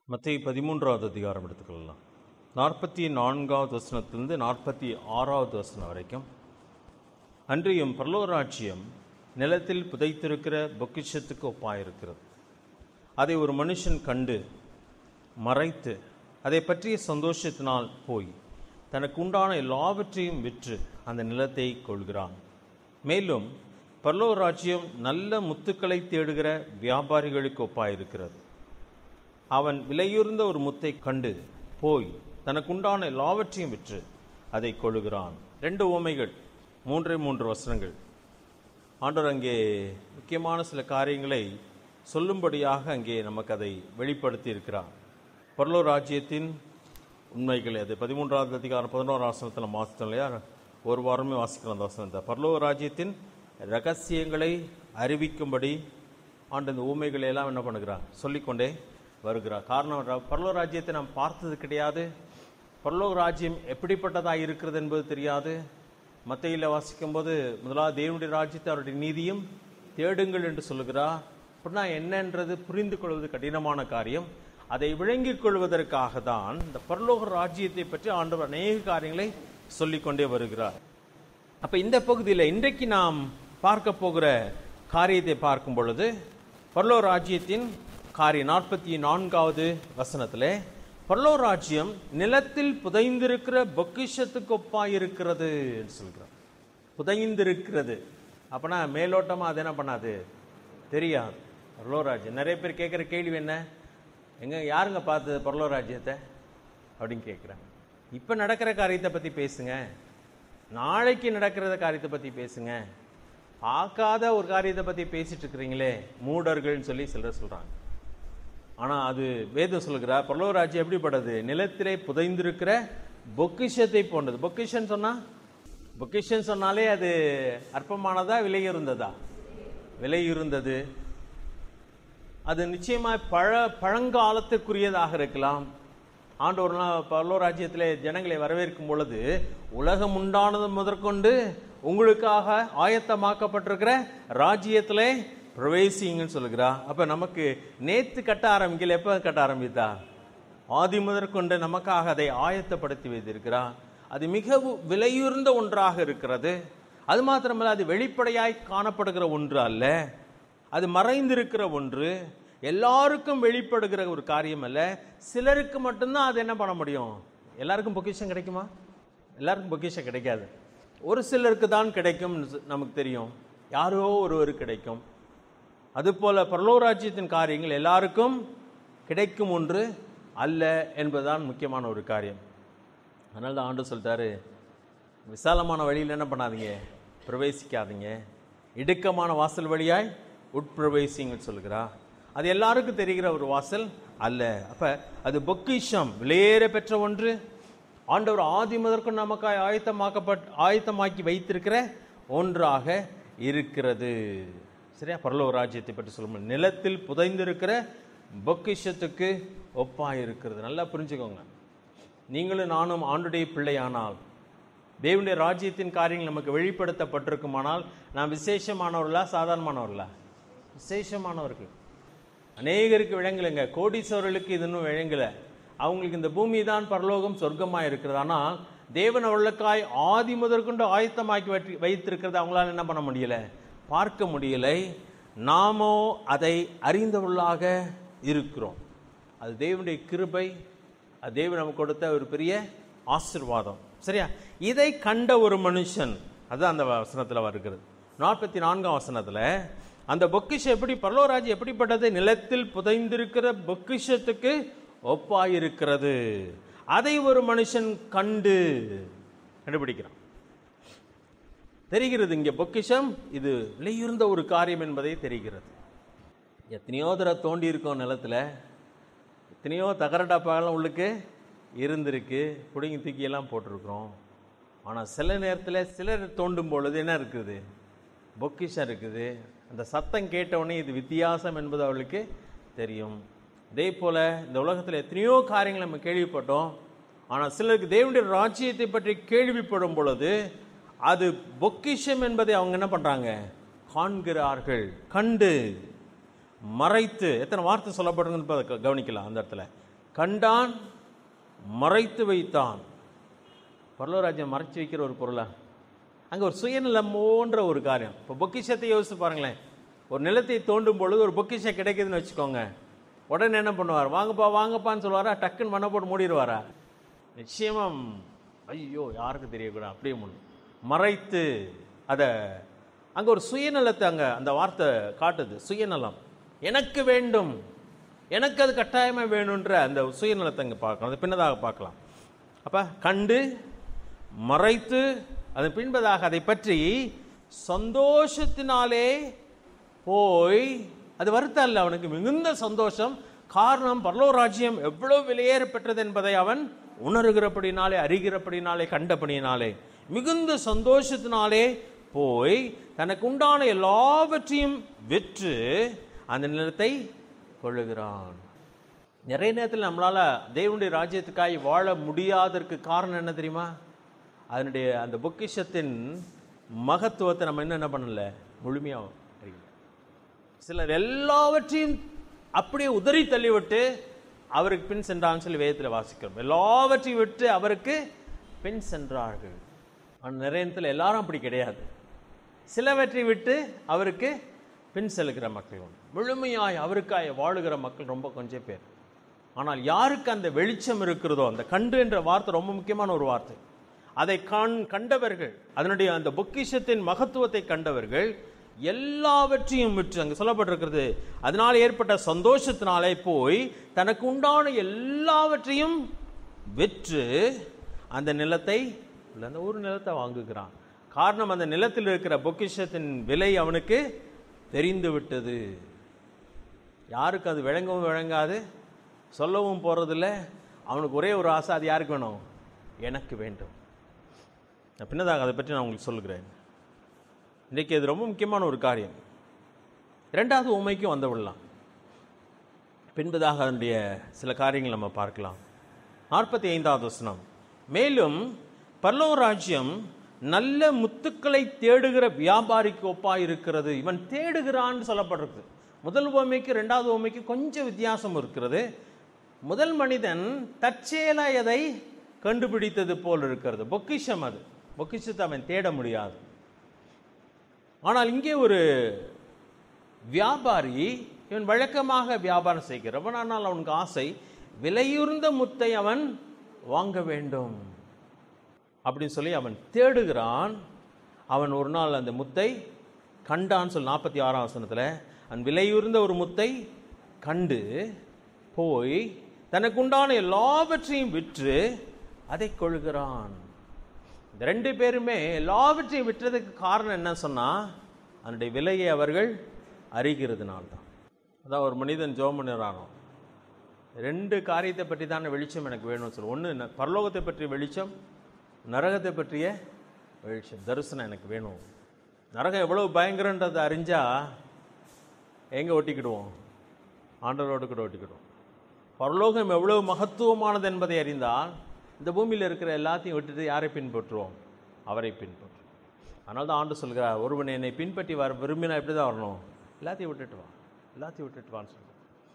மத்திய பதிமூன்றாவது அதிகாரம் எடுத்துக்கொள்ளலாம் நாற்பத்தி நான்காவது வசனத்திலிருந்து நாற்பத்தி ஆறாவது வசனம் வரைக்கும் அன்றியும் பரலோராட்சியம் நிலத்தில் புதைத்திருக்கிற பொக்கிஷத்துக்கு ஒப்பாயிருக்கிறது அதை ஒரு மனுஷன் கண்டு மறைத்து அதை பற்றிய சந்தோஷத்தினால் போய் தனக்கு உண்டான எல்லாவற்றையும் விற்று அந்த நிலத்தை கொள்கிறான் மேலும் பரலோராட்சியம் நல்ல முத்துக்களை தேடுகிற வியாபாரிகளுக்கு ஒப்பாயிருக்கிறது அவன் விலையுறந்த ஒரு முத்தை கண்டு போய் தனக்குண்டான எல்லாவற்றையும் விற்று அதை கொள்ளுகிறான் ரெண்டு உவமைகள் மூன்றே மூன்று வசனங்கள் ஆண்டவர் அங்கே முக்கியமான சில காரியங்களை சொல்லும்படியாக அங்கே நமக்கு அதை வெளிப்படுத்தி இருக்கிறார் பரலோ ராஜ்யத்தின் உண்மைகள் அது பதிமூன்றாவது அதிகாரம் பதினோரு ஆசனத்தில் வாசித்தோம் இல்லையா ஒரு வாரமே வாசிக்கலாம் அந்த வசனத்தை பரலோ ராஜ்யத்தின் ரகசியங்களை அறிவிக்கும்படி ஆண்டு இந்த ஊமைகளை எல்லாம் என்ன பண்ணுகிறார் சொல்லிக்கொண்டே வருகிறார் காரணம் ர- பரலோக ராஜ்யத்தை நாம் பார்த்தது கிடையாது பரலோக ராஜ்யம் எப்படிப்பட்டதாக இருக்கிறது என்பது தெரியாது மத்தையில் வாசிக்கும்போது முதலாவது தேவனுடைய ராஜ்யத்தை அவருடைய நீதியும் தேடுங்கள் என்று சொல்லுகிறார் அப்படின்னா என்னன்றது புரிந்து கொள்வது கடினமான காரியம் அதை விளங்கிக் கொள்வதற்காக தான் இந்த பரலோக ராஜ்யத்தை பற்றி ஆண்டவர் அநேக காரியங்களை சொல்லிக்கொண்டே வருகிறார் அப்ப இந்த பகுதியில் இன்றைக்கு நாம் பார்க்க போகிற காரியத்தை பார்க்கும் பொழுது பரலோ ராஜ்யத்தின் காரியம் நாற்பத்தி நான்காவது வசனத்திலே பரலோ ராஜ்யம் நிலத்தில் புதைந்திருக்கிற பொக்கிஷத்துக்கு ஒப்பாயிருக்கிறது என்று சொல்கிறார் புதைந்திருக்கிறது அப்பனா மேலோட்டமா அது என்ன பண்ணாது தெரியாது பரலோ ராஜ்யம் நிறைய பேர் கேட்குற கேள்வி என்ன எங்க யாருங்க பார்த்தது பரலோ ராஜ்யத்தை அப்படின்னு கேட்குறாங்க இப்போ நடக்கிற காரியத்தை பற்றி பேசுங்க நாளைக்கு நடக்கிறத காரியத்தை பற்றி பேசுங்க பார்க்காத ஒரு காரியத்தை பற்றி பேசிட்டு இருக்கிறீங்களே மூடர்கள்னு சொல்லி சிலர் சொல்கிறாங்க ஆனால் அது வேதம் சொல்லுகிறார் பரலோராஜ்யம் எப்படிப்பட்டது நிலத்திலே புதைந்திருக்கிற பொக்கிஷத்தை போன்றது பொக்கிஷன் சொன்னா பொக்கிஷன் சொன்னாலே அது அற்பமானதா விலை இருந்ததா விலை இருந்தது அது நிச்சயமாய் பழ பழங்காலத்துக்குரியதாக இருக்கலாம் ஆண்டவர் பல்லோ ராஜ்யத்திலே ஜனங்களை வரவேற்கும் பொழுது உலகம் உண்டானது முதற்கொண்டு உங்களுக்காக ஆயத்தமாக்கப்பட்டிருக்கிற ராஜ்யத்திலே பிரவேசிங்கன்னு சொல்லுகிறா அப்ப நமக்கு நேத்து கட்ட ஆரம்பிக்கல எப்ப கட்ட ஆரம்பித்தா ஆதி முதற்கொண்டு நமக்காக அதை ஆயத்தப்படுத்தி வைத்திருக்கிறா அது மிகவும் விலையுறந்த ஒன்றாக இருக்கிறது அது மாத்திரமல்ல அது வெளிப்படையாய் காணப்படுகிற ஒன்று அல்ல அது மறைந்திருக்கிற ஒன்று எல்லாருக்கும் வெளிப்படுகிற ஒரு காரியம் அல்ல சிலருக்கு மட்டும்தான் அது என்ன பண்ண முடியும் எல்லாருக்கும் பொக்கிஷம் கிடைக்குமா எல்லாருக்கும் பொக்கிஷம் கிடைக்காது ஒரு சிலருக்கு தான் கிடைக்கும் நமக்கு தெரியும் யாரோ ஒருவர் கிடைக்கும் அதுபோல பரலோராஜ்யத்தின் காரியங்கள் எல்லாருக்கும் கிடைக்கும் ஒன்று அல்ல என்பதுதான் முக்கியமான ஒரு காரியம் அதனால தான் ஆண்டு சொல்லிட்டாரு விசாலமான வழியில் என்ன பண்ணாதீங்க பிரவேசிக்காதீங்க இடுக்கமான வாசல் வழியாய் உட்பிரவேசிங்கன்னு சொல்லுகிறா அது எல்லாருக்கும் தெரிகிற ஒரு வாசல் அல்ல அப்ப அது பொக்கிஷம் விலையேற பெற்ற ஒன்று ஆண்டவர் ஆதி முதற்கும் நமக்காய் ஆயத்தமாக்கப்பட் ஆயத்தமாக்கி வைத்திருக்கிற ஒன்றாக இருக்கிறது சரியா பரலோக ராஜ்யத்தை பற்றி சொல்லும் நிலத்தில் புதைந்திருக்கிற பொக்கிஷத்துக்கு ஒப்பாய் இருக்கிறது நல்லா புரிஞ்சுக்கோங்க நீங்களும் நானும் ஆண்டுடைய பிள்ளையானால் தேவனுடைய ராஜ்யத்தின் காரியங்கள் நமக்கு வெளிப்படுத்தப்பட்டிருக்குமானால் நாம் விசேஷமானவர்களா சாதாரணமானவர்களா விசேஷமானவர்கள் அநேகருக்கு விளங்கலைங்க கோடீஸ்வரர்களுக்கு இது இன்னும் விளங்கல அவங்களுக்கு இந்த பூமி தான் பரலோகம் சொர்க்கமா இருக்கிறது ஆனால் தேவன் அவர்களுக்காய் ஆதி முதற்கொண்டு ஆயத்தமாக்கி வைத்து- வைத்திருக்கிறத அவங்களால என்ன பண்ண முடியல பார்க்க முடியலை நாமோ அதை அறிந்தவர்களாக இருக்கிறோம் அது தேவனுடைய கிருபை அது தேவன் நமக்கு கொடுத்த ஒரு பெரிய ஆசிர்வாதம் சரியா இதை கண்ட ஒரு மனுஷன் அதுதான் அந்த வசனத்தில் வருகிறது நாற்பத்தி நான்காம் வசனத்தில் அந்த பொக்கிஷம் எப்படி பரலோராஜ் எப்படிப்பட்டது நிலத்தில் புதைந்திருக்கிற பொக்கிஷத்துக்கு ஒப்பாயிருக்கிறது அதை ஒரு மனுஷன் கண்டு கண்டுபிடிக்கிறான் தெரிகிறது இங்கே பொக்கிஷம் இது விலையுறந்த ஒரு காரியம் என்பதை தெரிகிறது எத்தனையோ தடவை தோண்டி இருக்கோம் நிலத்துல எத்தனையோ தகர டப்பாலாம் உள்ளுக்கு இருந்திருக்கு பிடுங்கி தூக்கி எல்லாம் போட்டிருக்கிறோம் ஆனால் சில நேரத்தில் சிலர் தோண்டும் பொழுது என்ன இருக்குது பொக்கிஷம் இருக்குது அந்த சத்தம் கேட்ட உடனே இது வித்தியாசம் என்பது அவளுக்கு தெரியும் அதே போல் இந்த உலகத்தில் எத்தனையோ காரியங்கள் நம்ம கேள்விப்பட்டோம் ஆனால் சிலருக்கு தேவனுடைய ராஜ்யத்தை பற்றி கேள்விப்படும் பொழுது அது பொக்கிஷம் என்பதை அவங்க என்ன பண்ணுறாங்க காண்கிறார்கள் கண்டு மறைத்து எத்தனை வார்த்தை சொல்லப்படுறதுன்னு இப்ப க- கவனிக்கலாம் அந்த இடத்துல கண்டான் மறைத்து வைத்தான் பரலோராஜ்யம் மறைச்சு வைக்கிற ஒரு பொருளா அங்கே ஒரு சுயநலமோன்ற ஒரு காரியம் இப்போ பொக்கிஷத்தை யோசிச்சு பாருங்களேன் ஒரு நிலத்தை தோண்டும் பொழுது ஒரு பொக்கிஷம் கிடைக்குதுன்னு வச்சுக்கோங்க உடனே என்ன பண்ணுவார் வாங்கப்பா வாங்கப்பான்னு சொல்லுவாரா டக்குன்னு மண்ணை போட்டு மூடிடுவாரா நிச்சயமா ஐயோ யாருக்கு தெரியக்கூடாது அப்படியே முன் மறைத்து அதை அங்கே ஒரு சுயநலத்தை அங்கே அந்த வார்த்தை காட்டுது சுயநலம் எனக்கு வேண்டும் எனக்கு அது கட்டாயமாக வேணுன்ற அந்த சுயநலத்தை அங்கே பார்க்கலாம் அது பின்னதாக பார்க்கலாம் அப்போ கண்டு மறைத்து அது பின்பதாக அதை பற்றி சந்தோஷத்தினாலே போய் அது வருத்தம் அல்ல அவனுக்கு மிகுந்த சந்தோஷம் காரணம் பரலோராஜ்யம் எவ்வளவு விலையேற பெற்றது என்பதை அவன் உணர்கிறபடினாலே அறிகிறபடினாலே கண்டபடினாலே மிகுந்த சந்தோஷத்தினாலே போய் தனக்கு உண்டான எல்லாவற்றையும் விற்று அந்த நிலத்தை கொள்ளுகிறான் நிறைய நேரத்தில் நம்மளால தேவனுடைய ராஜ்யத்துக்காய் வாழ முடியாததற்கு காரணம் என்ன தெரியுமா அதனுடைய அந்த பொக்கிஷத்தின் மகத்துவத்தை நம்ம இன்னும் என்ன பண்ணல முழுமையாக அறியல சிலர் எல்லாவற்றையும் அப்படியே உதறி தள்ளிவிட்டு அவருக்கு பின் சென்றான்னு சொல்லி வேதத்தில் வாசிக்கிறோம் எல்லாவற்றையும் விட்டு அவருக்கு பின் சென்றார்கள் ஆனால் நிறைய நேரத்தில் எல்லாரும் அப்படி கிடையாது சிலவற்றை விட்டு அவருக்கு பின் செல்கிற மக்கள் உண்டு முழுமையாய் அவருக்காய் வாழுகிற மக்கள் ரொம்ப கொஞ்சம் பேர் ஆனால் யாருக்கு அந்த வெளிச்சம் இருக்கிறதோ அந்த கண்டு என்ற வார்த்தை ரொம்ப முக்கியமான ஒரு வார்த்தை அதை கண் கண்டவர்கள் அதனுடைய அந்த பொக்கிஷத்தின் மகத்துவத்தை கண்டவர்கள் எல்லாவற்றையும் விற்று அங்கே சொல்லப்பட்டிருக்கிறது அதனால் ஏற்பட்ட சந்தோஷத்தினாலே போய் தனக்கு உண்டான எல்லாவற்றையும் விற்று அந்த நிலத்தை இல்ல, அந்த ஒரு நிலத்தை வாங்குகிறான் காரணம் அந்த நிலத்தில் இருக்கிற பொக்கிஷத்தின் விலை அவனுக்கு தெரிந்து விட்டது யாருக்கு அது விளங்கவும் விளங்காது சொல்லவும் போகிறதில்ல அவனுக்கு ஒரே ஒரு ஆசை அது யாருக்கு வேணும் எனக்கு வேண்டும் நான் பின்னதாக அதை பற்றி நான் உங்களுக்கு சொல்லுகிறேன் இன்றைக்கு அது ரொம்ப முக்கியமான ஒரு காரியம் இரண்டாவது உண்மைக்கும் வந்து விடலாம் பின்பதாக அதனுடைய சில காரியங்கள் நம்ம பார்க்கலாம் நாற்பத்தி ஐந்தாவது வசனம் மேலும் பரலோக ராஜ்யம் நல்ல முத்துக்களை தேடுகிற வியாபாரிக்கு ஒப்பாய் இருக்கிறது இவன் தேடுகிறான்னு சொல்லப்பட்டிருக்கு முதல் உவமைக்கு ரெண்டாவது உவமைக்கு கொஞ்சம் வித்தியாசம் இருக்கிறது முதல் மனிதன் தற்செயலா எதை கண்டுபிடித்தது போல் இருக்கிறது பொக்கிஷம் அது பொக்கிஷத்தை அவன் தேட முடியாது ஆனால் இங்கே ஒரு வியாபாரி இவன் வழக்கமாக வியாபாரம் செய்கிறவன் ஆனால் அவனுக்கு ஆசை விலையுறந்த முத்தை அவன் வாங்க வேண்டும் அப்படின்னு சொல்லி அவன் தேடுகிறான் அவன் ஒரு நாள் அந்த முத்தை கண்டான்னு சொல்லி நாற்பத்தி ஆறாம் வசனத்தில் அவன் விலையுறந்த ஒரு முத்தை கண்டு போய் தனக்கு உண்டான எல்லாவற்றையும் விற்று அதை கொள்கிறான் இந்த ரெண்டு பேருமே எல்லாவற்றையும் விற்றதுக்கு காரணம் என்ன சொன்னா அதனுடைய விலையை அவர்கள் அறிகிறதுனால்தான் அதான் ஒரு மனிதன் ஜோம் பண்ணுறானோ ரெண்டு காரியத்தை பற்றி தானே வெளிச்சம் எனக்கு வேணும்னு சொல்லு ஒன்று பரலோகத்தை பற்றிய வெளிச்சம் நரகத்தை பற்றிய வெளிச்சம் தரிசனம் எனக்கு வேணும் நரகம் எவ்வளவு பயங்கரன்றதை அறிஞ்சா எங்கே ஒட்டிக்கிடுவோம் ஆண்டவரோடு கூட ஒட்டிக்கிடுவோம் பரலோகம் எவ்வளவு மகத்துவமானது என்பதை அறிந்தால் இந்த பூமியில் இருக்கிற எல்லாத்தையும் விட்டுட்டு யாரை பின்பற்றுவோம் அவரை பின்பற்றுவோம் அதனால தான் ஆண்டு சொல்கிறார் ஒருவன் என்னை பின்பற்றி வர விரும்பினா எப்படி தான் வரணும் எல்லாத்தையும் விட்டுட்டு வா எல்லாத்தையும் விட்டுட்டு வான்னு சொல்லுவார்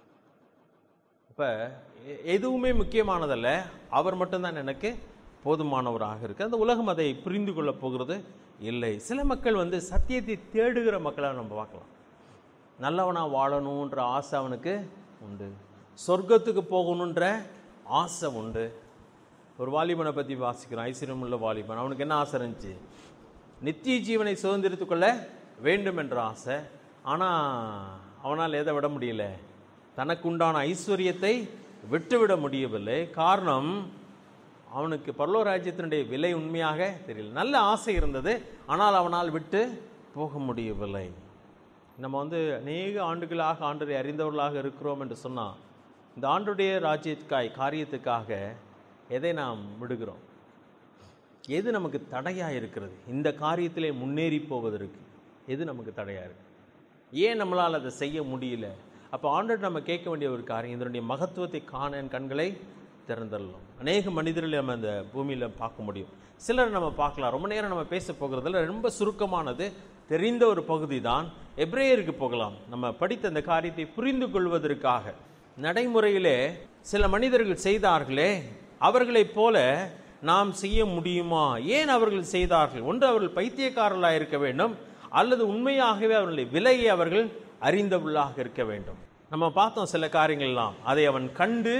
இப்போ எதுவுமே முக்கியமானதல்ல அவர் மட்டும்தான் எனக்கு போதுமானவராக இருக்கு அந்த உலகம் அதை புரிந்து கொள்ளப் போகிறது இல்லை சில மக்கள் வந்து சத்தியத்தை தேடுகிற மக்களாக நம்ம பார்க்கலாம் நல்லவனா வாழணுன்ற ஆசை அவனுக்கு உண்டு சொர்க்கத்துக்கு போகணுன்ற ஆசை உண்டு ஒரு வாலிபனை பற்றி வாசிக்கிறோம் ஐஸ்வர்யம் உள்ள வாலிபன் அவனுக்கு என்ன ஆசை இருந்துச்சு நித்திய ஜீவனை சுதந்திரித்துக் கொள்ள வேண்டும் என்ற ஆசை ஆனால் அவனால் எதை விட முடியல தனக்கு உண்டான ஐஸ்வர்யத்தை விட்டுவிட முடியவில்லை காரணம் அவனுக்கு பரலோ ராஜ்யத்தினுடைய விலை உண்மையாக தெரியல நல்ல ஆசை இருந்தது ஆனால் அவனால் விட்டு போக முடியவில்லை நம்ம வந்து அநேக ஆண்டுகளாக ஆண்டரை அறிந்தவர்களாக இருக்கிறோம் என்று சொன்னால் இந்த ஆண்டுடைய ராஜ்யத்துக்காய் காரியத்துக்காக எதை நாம் விடுகிறோம் எது நமக்கு தடையாக இருக்கிறது இந்த காரியத்திலே முன்னேறி போவதற்கு எது நமக்கு தடையாக இருக்கு ஏன் நம்மளால் அதை செய்ய முடியல அப்போ ஆண்டர் நம்ம கேட்க வேண்டிய ஒரு காரியம் இதனுடைய மகத்துவத்தை காண என் கண்களை திறந்துடலாம் அநேக மனிதர்களை நம்ம இந்த பூமியில் பார்க்க முடியும் சிலர் நம்ம பார்க்கலாம் ரொம்ப நேரம் நம்ம பேச போகிறதுல ரொம்ப சுருக்கமானது தெரிந்த ஒரு பகுதி தான் எப்ரேயருக்கு போகலாம் நம்ம படித்த அந்த காரியத்தை புரிந்து கொள்வதற்காக நடைமுறையிலே சில மனிதர்கள் செய்தார்களே அவர்களைப் போல நாம் செய்ய முடியுமா ஏன் அவர்கள் செய்தார்கள் ஒன்று அவர்கள் பைத்தியக்காரர்களாக இருக்க வேண்டும் அல்லது உண்மையாகவே அவர்களுடைய விலையை அவர்கள் அறிந்தவர்களாக இருக்க வேண்டும் நம்ம பார்த்தோம் சில காரியங்கள்லாம் அதை அவன் கண்டு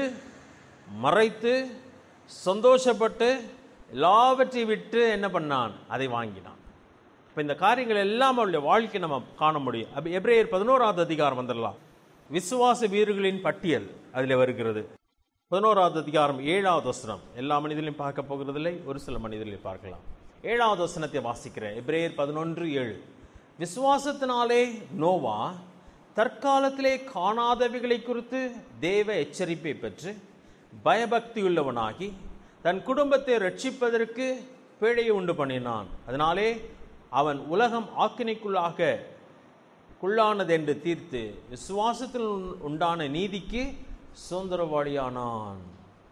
மறைத்து சந்தோஷப்பட்டு எல்லாவற்றையும் விட்டு என்ன பண்ணான் அதை வாங்கினான் இப்போ இந்த காரியங்கள் எல்லாம் அவருடைய வாழ்க்கை நம்ம காண முடியும் அப்போ எப்ரேயர் பதினோராவது அதிகாரம் வந்துடலாம் விசுவாச வீரர்களின் பட்டியல் அதில் வருகிறது பதினோராவது அதிகாரம் ஏழாவது வசனம் எல்லா மனிதர்களையும் பார்க்க போகிறதில்லை ஒரு சில மனிதர்களையும் பார்க்கலாம் ஏழாவது வசனத்தை வாசிக்கிறேன் எப்ரேயர் பதினொன்று ஏழு விசுவாசத்தினாலே நோவா தற்காலத்திலே காணாதவைகளை குறித்து தேவ எச்சரிப்பை பெற்று பயபக்தியுள்ளவனாகி தன் குடும்பத்தை ரட்சிப்பதற்கு பிழையை உண்டு பண்ணினான் அதனாலே அவன் உலகம் ஆக்கினைக்குள்ளாக குள்ளானது என்று தீர்த்து விசுவாசத்தில் உண்டான நீதிக்கு சுதந்திரவாளியானான்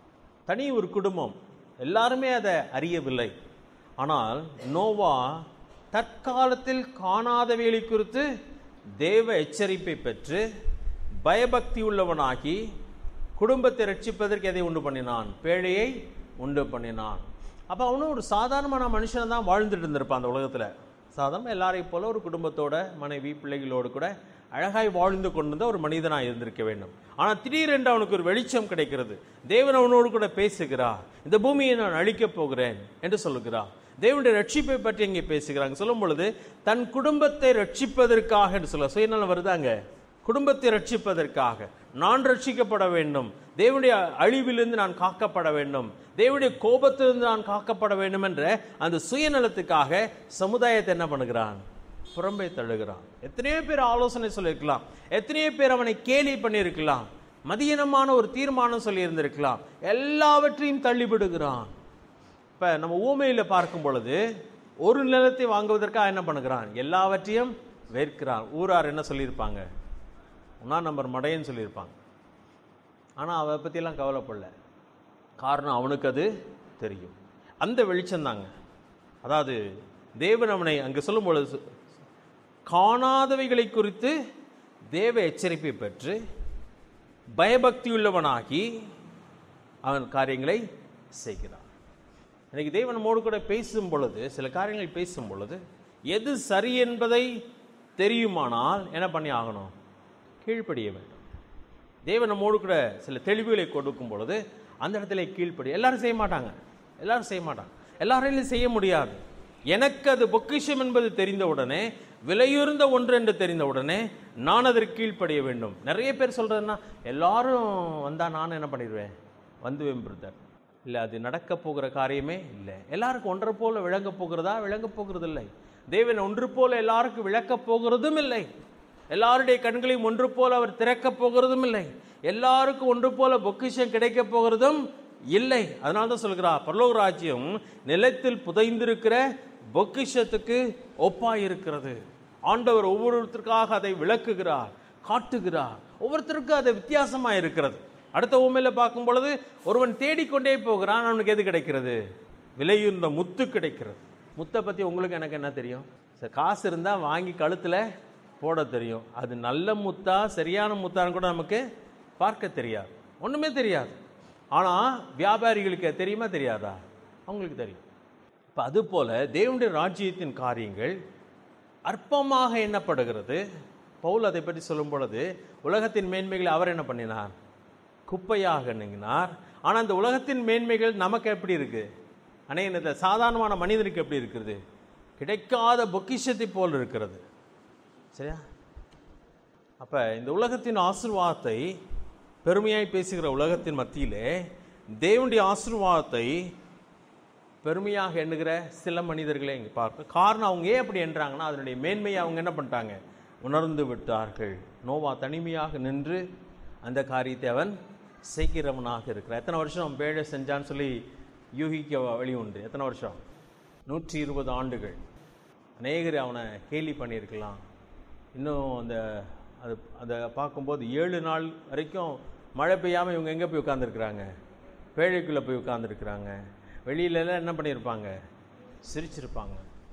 தனி ஒரு குடும்பம் எல்லாருமே அதை அறியவில்லை ஆனால் நோவா தற்காலத்தில் காணாதவைகளை குறித்து தேவ எச்சரிப்பை பெற்று பயபக்தி உள்ளவனாகி குடும்பத்தை ரட்சிப்பதற்கு எதை உண்டு பண்ணினான் பேழையை உண்டு பண்ணினான் அப்போ அவனும் ஒரு சாதாரணமான மனுஷன் தான் வாழ்ந்துட்டு இருந்திருப்பான் அந்த உலகத்தில் சாதாரண எல்லாரையும் போல ஒரு குடும்பத்தோட மனைவி பிள்ளைகளோடு கூட அழகாய் வாழ்ந்து கொண்டிருந்த ஒரு மனிதனாக இருந்திருக்க வேண்டும் ஆனால் திடீரென்று அவனுக்கு ஒரு வெளிச்சம் கிடைக்கிறது தேவன் அவனோடு கூட பேசுகிறார் இந்த பூமியை நான் அழிக்கப் போகிறேன் என்று சொல்லுகிறார் தேவனுடைய ரட்சிப்பை பற்றி இங்கே பேசுகிறாங்க சொல்லும் பொழுது தன் குடும்பத்தை ரட்சிப்பதற்காக என்று சொல்ல சுயநலம் வருதாங்க குடும்பத்தை ரட்சிப்பதற்காக நான் ரட்சிக்கப்பட வேண்டும் தேவனுடைய அழிவிலிருந்து நான் காக்கப்பட வேண்டும் தேவனுடைய கோபத்திலிருந்து நான் காக்கப்பட வேண்டும் என்ற அந்த சுயநலத்துக்காக சமுதாயத்தை என்ன பண்ணுகிறான் புறம்பை தள்ளுகிறான் எத்தனையோ பேர் ஆலோசனை சொல்லியிருக்கலாம் எத்தனையோ பேர் அவனை கேலி பண்ணியிருக்கலாம் மதியனமான ஒரு தீர்மானம் சொல்லியிருந்திருக்கலாம் எல்லாவற்றையும் தள்ளிவிடுகிறான் இப்போ நம்ம ஊமையில் பார்க்கும் பொழுது ஒரு நிலத்தை வாங்குவதற்காக என்ன பண்ணுகிறான் எல்லாவற்றையும் வேர்க்கிறான் ஊரார் என்ன சொல்லியிருப்பாங்க ஒன்றாம் நம்பர் மடையன்னு சொல்லியிருப்பாங்க ஆனால் அவரை பற்றியெல்லாம் கவலைப்படல காரணம் அவனுக்கு அது தெரியும் அந்த வெளிச்சம் தாங்க அதாவது தேவன் அவனை அங்கே சொல்லும் பொழுது காணாதவைகளை குறித்து தேவ எச்சரிப்பை பெற்று பயபக்தியுள்ளவனாகி அவன் காரியங்களை செய்கிறான் இன்னைக்கு தேவன் நம்மோடு கூட பேசும் பொழுது சில காரியங்கள் பேசும் பொழுது எது சரி என்பதை தெரியுமானால் என்ன பண்ணி ஆகணும் கீழ்ப்படிய வேண்டும் தேவன் நம்மோடு கூட சில தெளிவுகளை கொடுக்கும் பொழுது அந்த இடத்துல கீழ்ப்படி எல்லாரும் செய்ய மாட்டாங்க எல்லாரும் செய்ய மாட்டாங்க எல்லாராலையும் செய்ய முடியாது எனக்கு அது பொக்கிஷம் என்பது தெரிந்தவுடனே விலையுறந்த ஒன்று என்று தெரிந்தவுடனே நான் அதற்கு கீழ்ப்படிய வேண்டும் நிறைய பேர் சொல்றதுன்னா எல்லாரும் வந்தா நான் என்ன பண்ணிடுவேன் வந்துவேன் பிரதர் இல்லை அது நடக்க போகிற காரியமே இல்லை எல்லாருக்கும் ஒன்றை போல விளங்க போகிறதா விளங்க போகிறது இல்லை தேவன் ஒன்று போல எல்லாருக்கும் விளக்கப் போகிறதும் இல்லை எல்லாருடைய கண்களையும் ஒன்று போல அவர் திறக்கப் போகிறதும் இல்லை எல்லாருக்கும் ஒன்று போல பொக்கிஷம் கிடைக்கப் போகிறதும் இல்லை அதனால தான் சொல்கிறார் பரலோக ராஜ்யம் நிலத்தில் புதைந்திருக்கிற பொக்கிஷத்துக்கு ஒப்பாய் இருக்கிறது ஆண்டவர் ஒவ்வொருத்தருக்காக அதை விளக்குகிறார் காட்டுகிறார் ஒவ்வொருத்தருக்கும் அது வித்தியாசமா இருக்கிறது அடுத்த உண்மையில பார்க்கும் பொழுது ஒருவன் தேடிக்கொண்டே போகிறான் அவனுக்கு எது கிடைக்கிறது விலையுந்த முத்து கிடைக்கிறது முத்தை பத்தி உங்களுக்கு எனக்கு என்ன தெரியும் சரி, காசு இருந்தா வாங்கி கழுத்துல போட தெரியும் அது நல்ல முத்தா சரியான முத்தான்னு கூட நமக்கு பார்க்க தெரியாது ஒண்ணுமே தெரியாது ஆனா வியாபாரிகளுக்கு தெரியுமா தெரியாதா அவங்களுக்கு தெரியும் இப்போ அதுபோல தேவனுடைய ராஜ்யத்தின் காரியங்கள் அற்பமாக எண்ணப்படுகிறது பவுல் அதை பற்றி சொல்லும் பொழுது உலகத்தின் மேன்மைகளை அவர் என்ன பண்ணினார் குப்பையாக எண்ணினார் ஆனால் அந்த உலகத்தின் மேன்மைகள் நமக்கு எப்படி இருக்கு அநேக சாதாரணமான மனிதனுக்கு எப்படி இருக்கிறது கிடைக்காத பொக்கிஷத்தை போல் இருக்கிறது சரியா அப்போ இந்த உலகத்தின் ஆசீர்வாதத்தை பெருமையாய் பேசுகிற உலகத்தின் மத்தியிலே தேவனுடைய ஆசீர்வாதத்தை பெருமையாக எண்ணுகிற சில மனிதர்களை இங்கே பார்க்க காரணம் அவங்க ஏன் அப்படி என்றாங்கன்னா அதனுடைய மேன்மையை அவங்க என்ன பண்ணிட்டாங்க உணர்ந்து விட்டார்கள் நோவா தனிமையாக நின்று அந்த காரியத்தை அவன் செய்கிறவனாக இருக்கிறான் எத்தனை வருஷம் அவன் பேழை செஞ்சான்னு சொல்லி யூகிக்க வழி உண்டு எத்தனை வருஷம் நூற்றி இருபது ஆண்டுகள் அநேகர் அவனை கேலி பண்ணியிருக்கலாம் இன்னும் அந்த அது அதை பார்க்கும்போது ஏழு நாள் வரைக்கும் மழை பெய்யாமல் இவங்க எங்கே போய் உட்காந்துருக்குறாங்க பேழைக்குள்ளே போய் உட்காந்துருக்குறாங்க வெளியிலலாம் என்ன பண்ணியிருப்பாங்க சிரிச்சிருப்பாங்க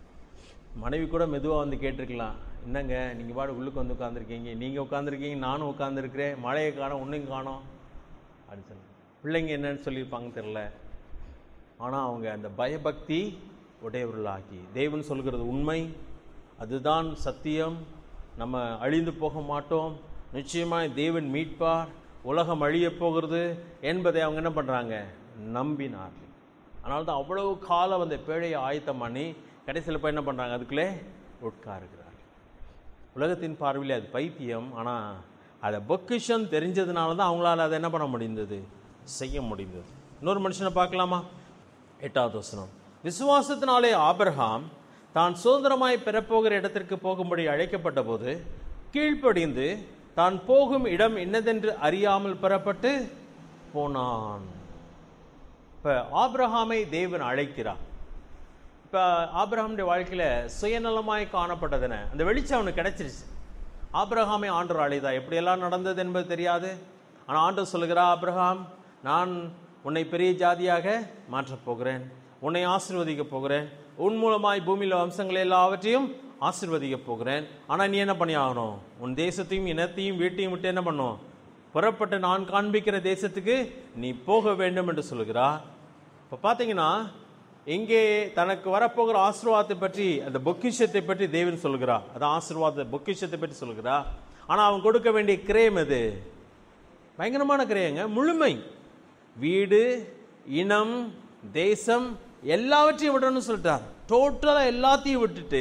மனைவி கூட மெதுவாக வந்து கேட்டிருக்கலாம் என்னங்க நீங்கள் பாடு உள்ளுக்கு வந்து உட்காந்துருக்கீங்க நீங்கள் உட்காந்துருக்கீங்க நானும் உட்காந்துருக்கிறேன் மழையை காணோம் ஒன்றையும் காணோம் அப்படின்னு சொல்லி பிள்ளைங்க என்னன்னு சொல்லியிருப்பாங்க தெரில ஆனால் அவங்க அந்த பயபக்தி உடையவர்களாகி தேவன் சொல்கிறது உண்மை அதுதான் சத்தியம் நம்ம அழிந்து போக மாட்டோம் நிச்சயமாய் தேவன் மீட்பார் உலகம் அழியப் போகிறது என்பதை அவங்க என்ன பண்ணுறாங்க நம்பினார்கள் அதனால தான் அவ்வளவு காலம் அந்த பேழையை ஆயத்தம் பண்ணி கடைசியில் போய் என்ன பண்ணுறாங்க அதுக்குள்ளே உட்காருகிறார் உலகத்தின் பார்வையில் அது பைத்தியம் ஆனால் அதை பொக்கிஷம் தெரிஞ்சதுனால தான் அவங்களால அதை என்ன பண்ண முடிந்தது செய்ய முடிந்தது இன்னொரு மனுஷனை பார்க்கலாமா எட்டாவது வசனம் விசுவாசத்தினாலே ஆபிரகாம் தான் சுதந்திரமாய் பெறப்போகிற இடத்திற்கு போகும்படி அழைக்கப்பட்ட போது கீழ்ப்படிந்து தான் போகும் இடம் என்னதென்று அறியாமல் பெறப்பட்டு போனான் இப்போ ஆபிரகாமை தேவன் அழைக்கிறார் இப்போ ஆபிரகாமுடைய வாழ்க்கையில் சுயநலமாய் காணப்பட்டதுன அந்த வெளிச்சம் அவனுக்கு கிடைச்சிருச்சு ஆபிரகாமை ஆண்டவர் அழைதா எப்படியெல்லாம் நடந்தது என்பது தெரியாது ஆனால் ஆண்டவர் சொல்லுகிறா ஆபிரகாம் நான் உன்னை பெரிய ஜாதியாக மாற்றப் போகிறேன் உன்னை ஆசீர்வதிக்க போகிறேன் உன் மூலமாய் பூமியில் வம்சங்களை எல்லாவற்றையும் ஆசீர்வதிக்க போகிறேன் ஆனால் நீ என்ன பண்ணி ஆகணும் உன் தேசத்தையும் இனத்தையும் வீட்டையும் விட்டு என்ன பண்ணும் புறப்பட்டு நான் காண்பிக்கிற தேசத்துக்கு நீ போக வேண்டும் என்று சொல்கிறார் இப்போ பார்த்தீங்கன்னா இங்கே தனக்கு வரப்போகிற ஆசீர்வாதத்தை பற்றி அந்த பொக்கிஷத்தை பற்றி தேவன் சொல்கிறார் அதான் ஆசீர்வாத பொக்கிஷத்தை பற்றி சொல்கிறா ஆனால் அவன் கொடுக்க வேண்டிய கிரயம் எது பயங்கரமான கிரயங்க முழுமை வீடு இனம் தேசம் எல்லாவற்றையும் விடணும்னு சொல்லிட்டார் டோட்டலாக எல்லாத்தையும் விட்டுட்டு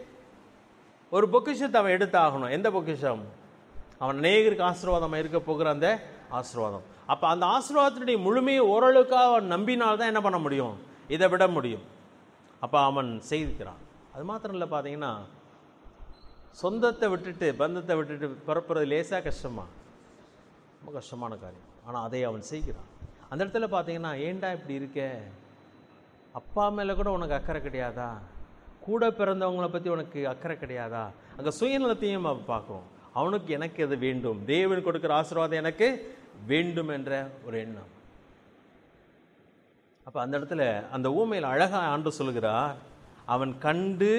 ஒரு பொக்கிஷத்தை அவன் எடுத்தாகணும் எந்த பொக்கிஷம் அவன் அநேகருக்கு ஆசீர்வாதம் இருக்க போகிற அந்த ஆசீர்வாதம் அப்போ அந்த ஆசீர்வாதத்தினுடைய முழுமையை ஓரளவுக்காக அவன் நம்பினால்தான் என்ன பண்ண முடியும் இதை விட முடியும் அப்போ அவன் செய்திருக்கிறான் அது மாத்திரம் இல்லை பார்த்தீங்கன்னா சொந்தத்தை விட்டுட்டு பந்தத்தை விட்டுட்டு பிறப்புறது லேசாக கஷ்டமா ரொம்ப கஷ்டமான காரியம் ஆனால் அதை அவன் செய்கிறான் அந்த இடத்துல பார்த்தீங்கன்னா ஏன்டா இப்படி இருக்க அப்பா மேலே கூட உனக்கு அக்கறை கிடையாதா கூட பிறந்தவங்களை பற்றி உனக்கு அக்கறை கிடையாதா அங்கே சுயநலத்தையும் அவன் பார்க்கும் அவனுக்கு எனக்கு எது வேண்டும் தேவன் கொடுக்குற ஆசீர்வாதம் எனக்கு வேண்டும் என்ற ஒரு எண்ணம் அப்போ அந்த இடத்துல அந்த ஊமையில் அழகாக ஆண்டு சொல்கிறார் அவன் கண்டு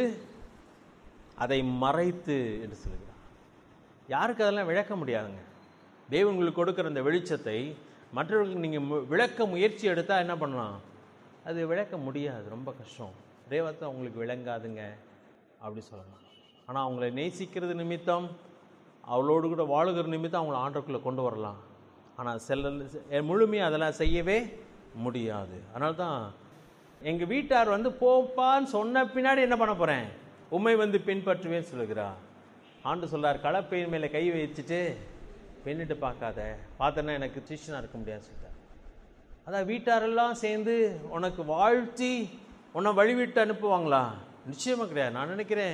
அதை மறைத்து என்று சொல்கிறார் யாருக்கு அதெல்லாம் விளக்க முடியாதுங்க தேவன் உங்களுக்கு கொடுக்குற அந்த வெளிச்சத்தை மற்றவர்களுக்கு நீங்கள் விளக்க முயற்சி எடுத்தால் என்ன பண்ணலாம் அது விளக்க முடியாது ரொம்ப கஷ்டம் தேவத்தை அவங்களுக்கு விளங்காதுங்க அப்படி சொல்லலாம் ஆனால் அவங்கள நேசிக்கிறது நிமித்தம் அவளோடு கூட வாழுகிற நிமித்தம் அவங்கள ஆண்டருக்குள்ளே கொண்டு வரலாம் ஆனால் செல்ல முழுமையாக அதெல்லாம் செய்யவே முடியாது அதனால தான் எங்கள் வீட்டார் வந்து போப்பான்னு சொன்ன பின்னாடி என்ன பண்ண போகிறேன் உண்மை வந்து பின்பற்றுவேன்னு சொல்லுகிறா ஆண்டு சொல்றார் கலப்பையின் மேலே கை வச்சுட்டு பெண்ணிட்டு பார்க்காத பார்த்தேன்னா எனக்கு டியூஷனாக இருக்க முடியாது சொல்லிட்டார் அதான் வீட்டாரெல்லாம் சேர்ந்து உனக்கு வாழ்த்தி உன்னை வழிவிட்டு அனுப்புவாங்களா நிச்சயமாக கிடையாது நான் நினைக்கிறேன்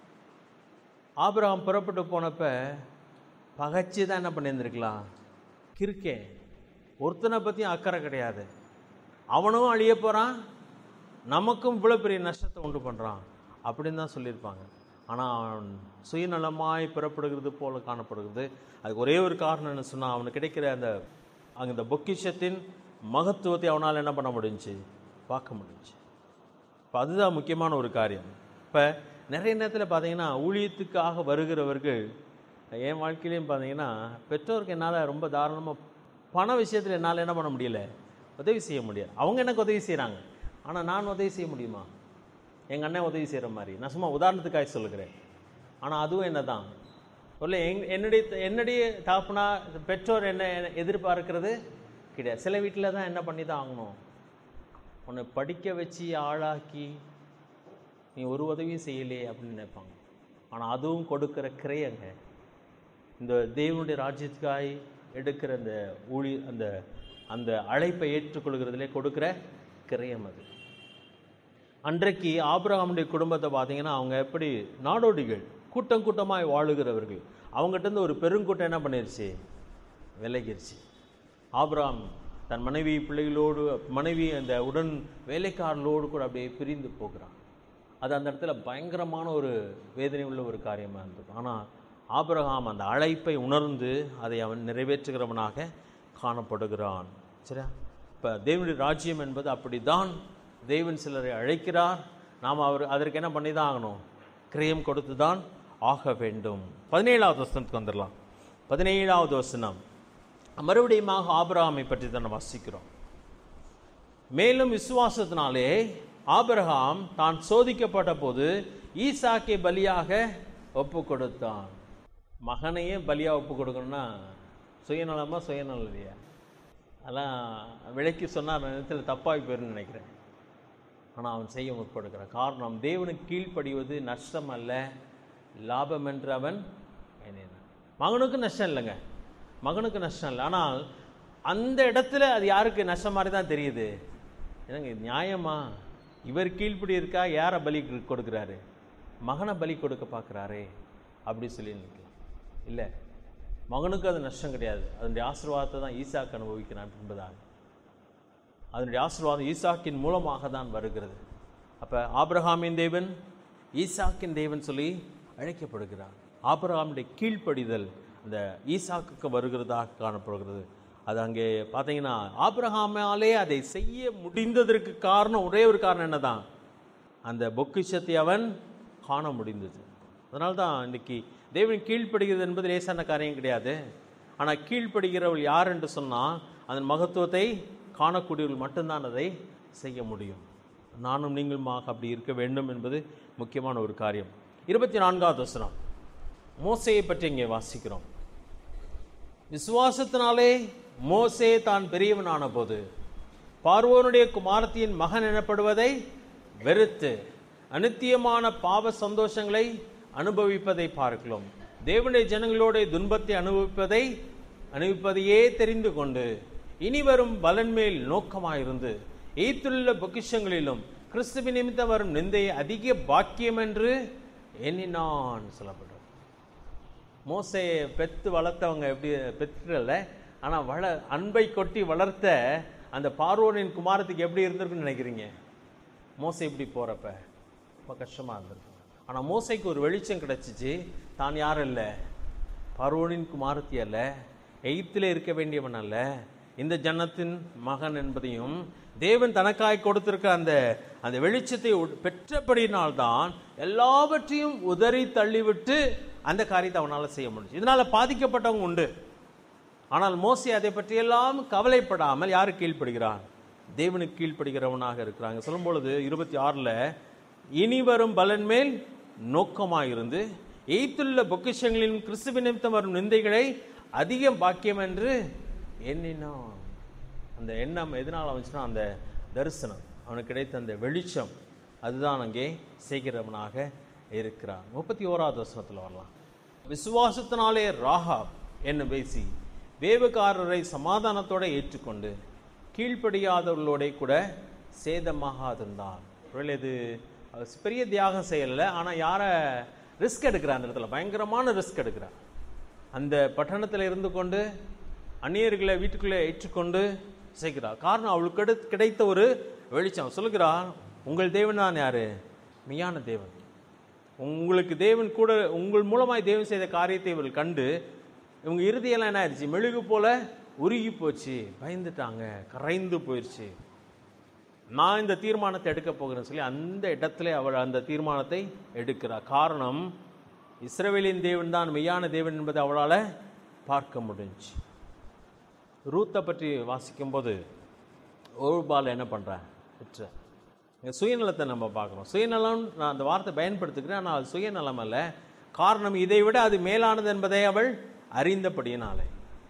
ஆபிரகாம் புறப்பட்டு போனப்ப பகைச்சி தான் என்ன பண்ணியிருந்திருக்கலாம் கிறுக்கே ஒருத்தனை பற்றியும் அக்கறை கிடையாது அவனும் அழிய போகிறான் நமக்கும் இவ்வளோ பெரிய நஷ்டத்தை உண்டு பண்ணுறான் அப்படின்னு தான் சொல்லியிருப்பாங்க ஆனால் அவன் சுயநலமாய் புறப்படுகிறது போல காணப்படுகிறது அதுக்கு ஒரே ஒரு காரணம் என்ன சொன்னால் அவனுக்கு கிடைக்கிற அந்த அந்த பொக்கிஷத்தின் மகத்துவத்தை அவனால் என்ன பண்ண முடிஞ்சுச்சு பார்க்க முடிஞ்சுச்சு இப்போ அதுதான் முக்கியமான ஒரு காரியம் இப்போ நிறைய நேரத்தில் பார்த்தீங்கன்னா ஊழியத்துக்காக வருகிறவர்கள் என் வாழ்க்கையிலையும் பார்த்தீங்கன்னா பெற்றோருக்கு என்னால் ரொம்ப தாராளமாக பண விஷயத்தில் என்னால் என்ன பண்ண முடியல உதவி செய்ய முடியாது அவங்க எனக்கு உதவி செய்கிறாங்க ஆனால் நான் உதவி செய்ய முடியுமா எங்கள் அண்ணன் உதவி செய்கிற மாதிரி நான் சும்மா உதாரணத்துக்காக சொல்லுகிறேன் ஆனால் அதுவும் என்ன தான் சொல்ல எங் என்னுடைய என்னுடைய தாப்புனா பெற்றோர் என்ன எதிர்பார்க்கிறது கிடையாது சில வீட்டில் தான் என்ன பண்ணி தான் ஆகணும் உன்னை படிக்க வச்சு ஆளாக்கி நீ ஒரு உதவியும் செய்யலையே அப்படின்னு நினைப்பாங்க ஆனால் அதுவும் கொடுக்குற கிரையங்க இந்த தேவனுடைய ராஜ்யத்துக்காய் எடுக்கிற அந்த ஊழி அந்த அந்த அழைப்பை ஏற்றுக்கொள்கிறதுலே கொடுக்குற கிரயம் அது அன்றைக்கு ஆபிரகாமுடைய குடும்பத்தை பார்த்தீங்கன்னா அவங்க எப்படி நாடோடிகள் கூட்டம் கூட்டமாய் வாழுகிறவர்கள் அவங்ககிட்ட இருந்து ஒரு பெருங்கூட்டம் என்ன பண்ணிருச்சு விலகிருச்சு ஆபிரகாம் தன் மனைவி பிள்ளைகளோடு மனைவி அந்த உடன் வேலைக்காரர்களோடு கூட அப்படியே பிரிந்து போகிறான் அது அந்த இடத்துல பயங்கரமான ஒரு வேதனை உள்ள ஒரு காரியமாக இருந்தது ஆனால் ஆபிரகாம் அந்த அழைப்பை உணர்ந்து அதை அவன் நிறைவேற்றுகிறவனாக காணப்படுகிறான் சரியா இப்போ தேவனுடைய ராஜ்யம் என்பது அப்படிதான் தேவன் சிலரை அழைக்கிறார் நாம் அவர் அதற்கு என்ன பண்ணி தான் ஆகணும் கிரயம் கொடுத்து தான் ஆக வேண்டும் பதினேழாவது வசனத்துக்கு வந்துடலாம் பதினேழாவது வசனம் மறுபடியுமாக ஆபிரகாமை பற்றி தான் வாசிக்கிறோம் மேலும் விசுவாசத்தினாலே ஆபிரகாம் தான் சோதிக்கப்பட்ட போது ஈசாக்கை பலியாக ஒப்பு கொடுத்தான் மகனையே பலியா ஒப்பு கொடுக்கணும்னா சுயநலமா சுயநலம் இல்லையா அதெல்லாம் விலைக்கு சொன்னால் நேரத்தில் தப்பாகி போயிருன்னு நினைக்கிறேன் ஆனால் அவன் செய்ய முற்படுகிறான் காரணம் தேவனுக்கு கீழ்ப்படிவது நஷ்டம் அல்ல லாபம் என்று அவன் எண்ணினான் மகனுக்கு நஷ்டம் இல்லைங்க மகனுக்கு நஷ்டம் இல்லை ஆனால் அந்த இடத்துல அது யாருக்கு நஷ்டம் மாதிரி தான் தெரியுது என்னங்க இது நியாயமா இவர் கீழ்ப்படி இருக்கா யாரை பலி கொடு- கொடுக்குறாரு மகனை பலி கொடுக்க பார்க்குறாரே அப்படி சொல்லி நிற்கலாம் இல்லை மகனுக்கு அது நஷ்டம் கிடையாது அதனுடைய ஆசீர்வாதத்தை தான் ஈசாக்கு அனுபவிக்கிறான் என்பதாக அதனுடைய ஆசீர்வாதம் ஈசாக்கின் மூலமாக தான் வருகிறது அப்போ ஆபிரகாமின் தேவன் ஈசாக்கின் தேவன் சொல்லி அழைக்கப்படுகிறார் ஆபிரகாமுடைய கீழ்ப்படிதல் அந்த ஈசாக்குக்கு வருகிறதாக காணப்படுகிறது அது அங்கே பார்த்தீங்கன்னா ஆபிரகாமாலே அதை செய்ய முடிந்ததற்கு காரணம் ஒரே ஒரு காரணம் என்னதான் அந்த பொக்கிஷத்தை அவன் காண முடிந்தது அதனால தான் இன்னைக்கு தேவன் கீழ்ப்படுகிறது என்பது லேசான காரியம் கிடையாது ஆனால் கீழ்ப்படுகிறவள் யார் என்று சொன்னால் அதன் மகத்துவத்தை காணக்கூடியவர்கள் மட்டும்தான் அதை செய்ய முடியும் நானும் நீங்களுமாக அப்படி இருக்க வேண்டும் என்பது முக்கியமான ஒரு காரியம் இருபத்தி நான்காவது வசனம் மோசையை பற்றி இங்கே வாசிக்கிறோம் விசுவாசத்தினாலே மோசே தான் பெரியவனான போது பார்வோனுடைய குமாரத்தியின் மகன் எனப்படுவதை வெறுத்து அனித்தியமான பாவ சந்தோஷங்களை அனுபவிப்பதை பார்க்கலாம் தேவனுடைய ஜனங்களோட துன்பத்தை அனுபவிப்பதை அனுபவிப்பதையே தெரிந்து கொண்டு இனி வரும் பலன் மேல் நோக்கமாயிருந்து எய்த்துள்ள பொக்கிஷங்களிலும் கிறிஸ்துவ நிமித்தம் வரும் நிந்தை அதிக பாக்கியம் என்று எண்ணினான் சொல்லப்படும் மோசையை பெத்து வளர்த்தவங்க எப்படி பெற்றுல ஆனால் வள அன்பை கொட்டி வளர்த்த அந்த பார்வோனின் குமாரத்துக்கு எப்படி இருந்திருக்குன்னு நினைக்கிறீங்க மோசை இப்படி போகிறப்ப ரொம்ப கஷ்டமாக இருந்திருக்கும் ஆனால் மோசைக்கு ஒரு வெளிச்சம் கிடச்சிச்சு தான் யாரும் இல்லை பார்வோனின் குமாரத்தி அல்ல எகிப்திலே இருக்க வேண்டியவன் அல்ல இந்த ஜனத்தின் மகன் என்பதையும் தேவன் தனக்காய் கொடுத்திருக்க அந்த அந்த வெளிச்சத்தை உட்- பெற்றபடியினால்தான் எல்லாவற்றையும் உதறி தள்ளிவிட்டு அந்த காரியத்தை அவனால் செய்ய முடிஞ்சு இதனால பாதிக்கப்பட்டவங்க உண்டு ஆனால் மோசே அதை பற்றியெல்லாம் கவலைப்படாமல் யாரு கீழ்ப்படுகிறான் தேவனுக்கு கீழ்ப்படுகிறவனாக இருக்கிறாங்க சொல்லும் பொழுது இருபத்தி ஆறில் இனி வரும் பலன் மேல் நோக்கமாயிருந்து எய்த்துள்ள பொக்கிஷங்களின் கிறிஸ்துவ நிமித்தம் வரும் நிந்தைகளை அதிகம் பாக்கியம் என்று எண்ணினான் அந்த எண்ணம் எதனால் வந்துச்சுன்னா அந்த தரிசனம் அவனுக்கு கிடைத்த அந்த வெளிச்சம் அதுதான் அங்கே செய்கிறவனாக இருக்கிறான் முப்பத்தி ஓராவது வசனத்தில் வரலாம் விசுவாசத்தினாலே ராகாப் என்ன பேசி வேவுகாரரை சமாதானத்தோட ஏற்றுக்கொண்டு கீழ்ப்படியாதவர்களோட கூட சேதமாகாதிருந்தான் ஒருவேளை இது அவர் பெரிய தியாகம் செய்யலை ஆனால் யாரை ரிஸ்க் எடுக்கிறார் அந்த இடத்துல பயங்கரமான ரிஸ்க் எடுக்கிறார் அந்த பட்டணத்தில் இருந்து கொண்டு அந்நியர்களை வீட்டுக்குள்ளே ஏற்றுக்கொண்டு செய்கிறார் காரணம் அவளுக்கு கிடை- கிடைத்த ஒரு வெளிச்சம் சொல்லுகிறார் உங்கள் தேவன் தான் யாரு மெய்யான தேவன் உங்களுக்கு தேவன் கூட உங்கள் மூலமாய் தேவன் செய்த காரியத்தை இவர்கள் கண்டு இவங்க இறுதியெல்லாம் என்ன ஆயிடுச்சு மெழுகு போல உருகி போச்சு பயந்துட்டாங்க கரைந்து போயிடுச்சு நான் இந்த தீர்மானத்தை எடுக்க போகிறேன்னு சொல்லி அந்த இடத்துல அவள் அந்த தீர்மானத்தை எடுக்கிறார் காரணம் இஸ்ரவேலின் தேவன் தான் மெய்யான தேவன் என்பதை அவளால் பார்க்க முடிஞ்சுச்சு ரூத்தை பற்றி வாசிக்கும்போது ஓர்பால் என்ன பண்ணுறேன் பெற்ற இங்கே சுயநலத்தை நம்ம பார்க்குறோம் சுயநலம் நான் அந்த வார்த்தை பயன்படுத்துகிறேன் ஆனால் அது சுயநலம் அல்ல காரணம் இதை விட அது மேலானது என்பதை அவள் அறிந்தபடியினாலே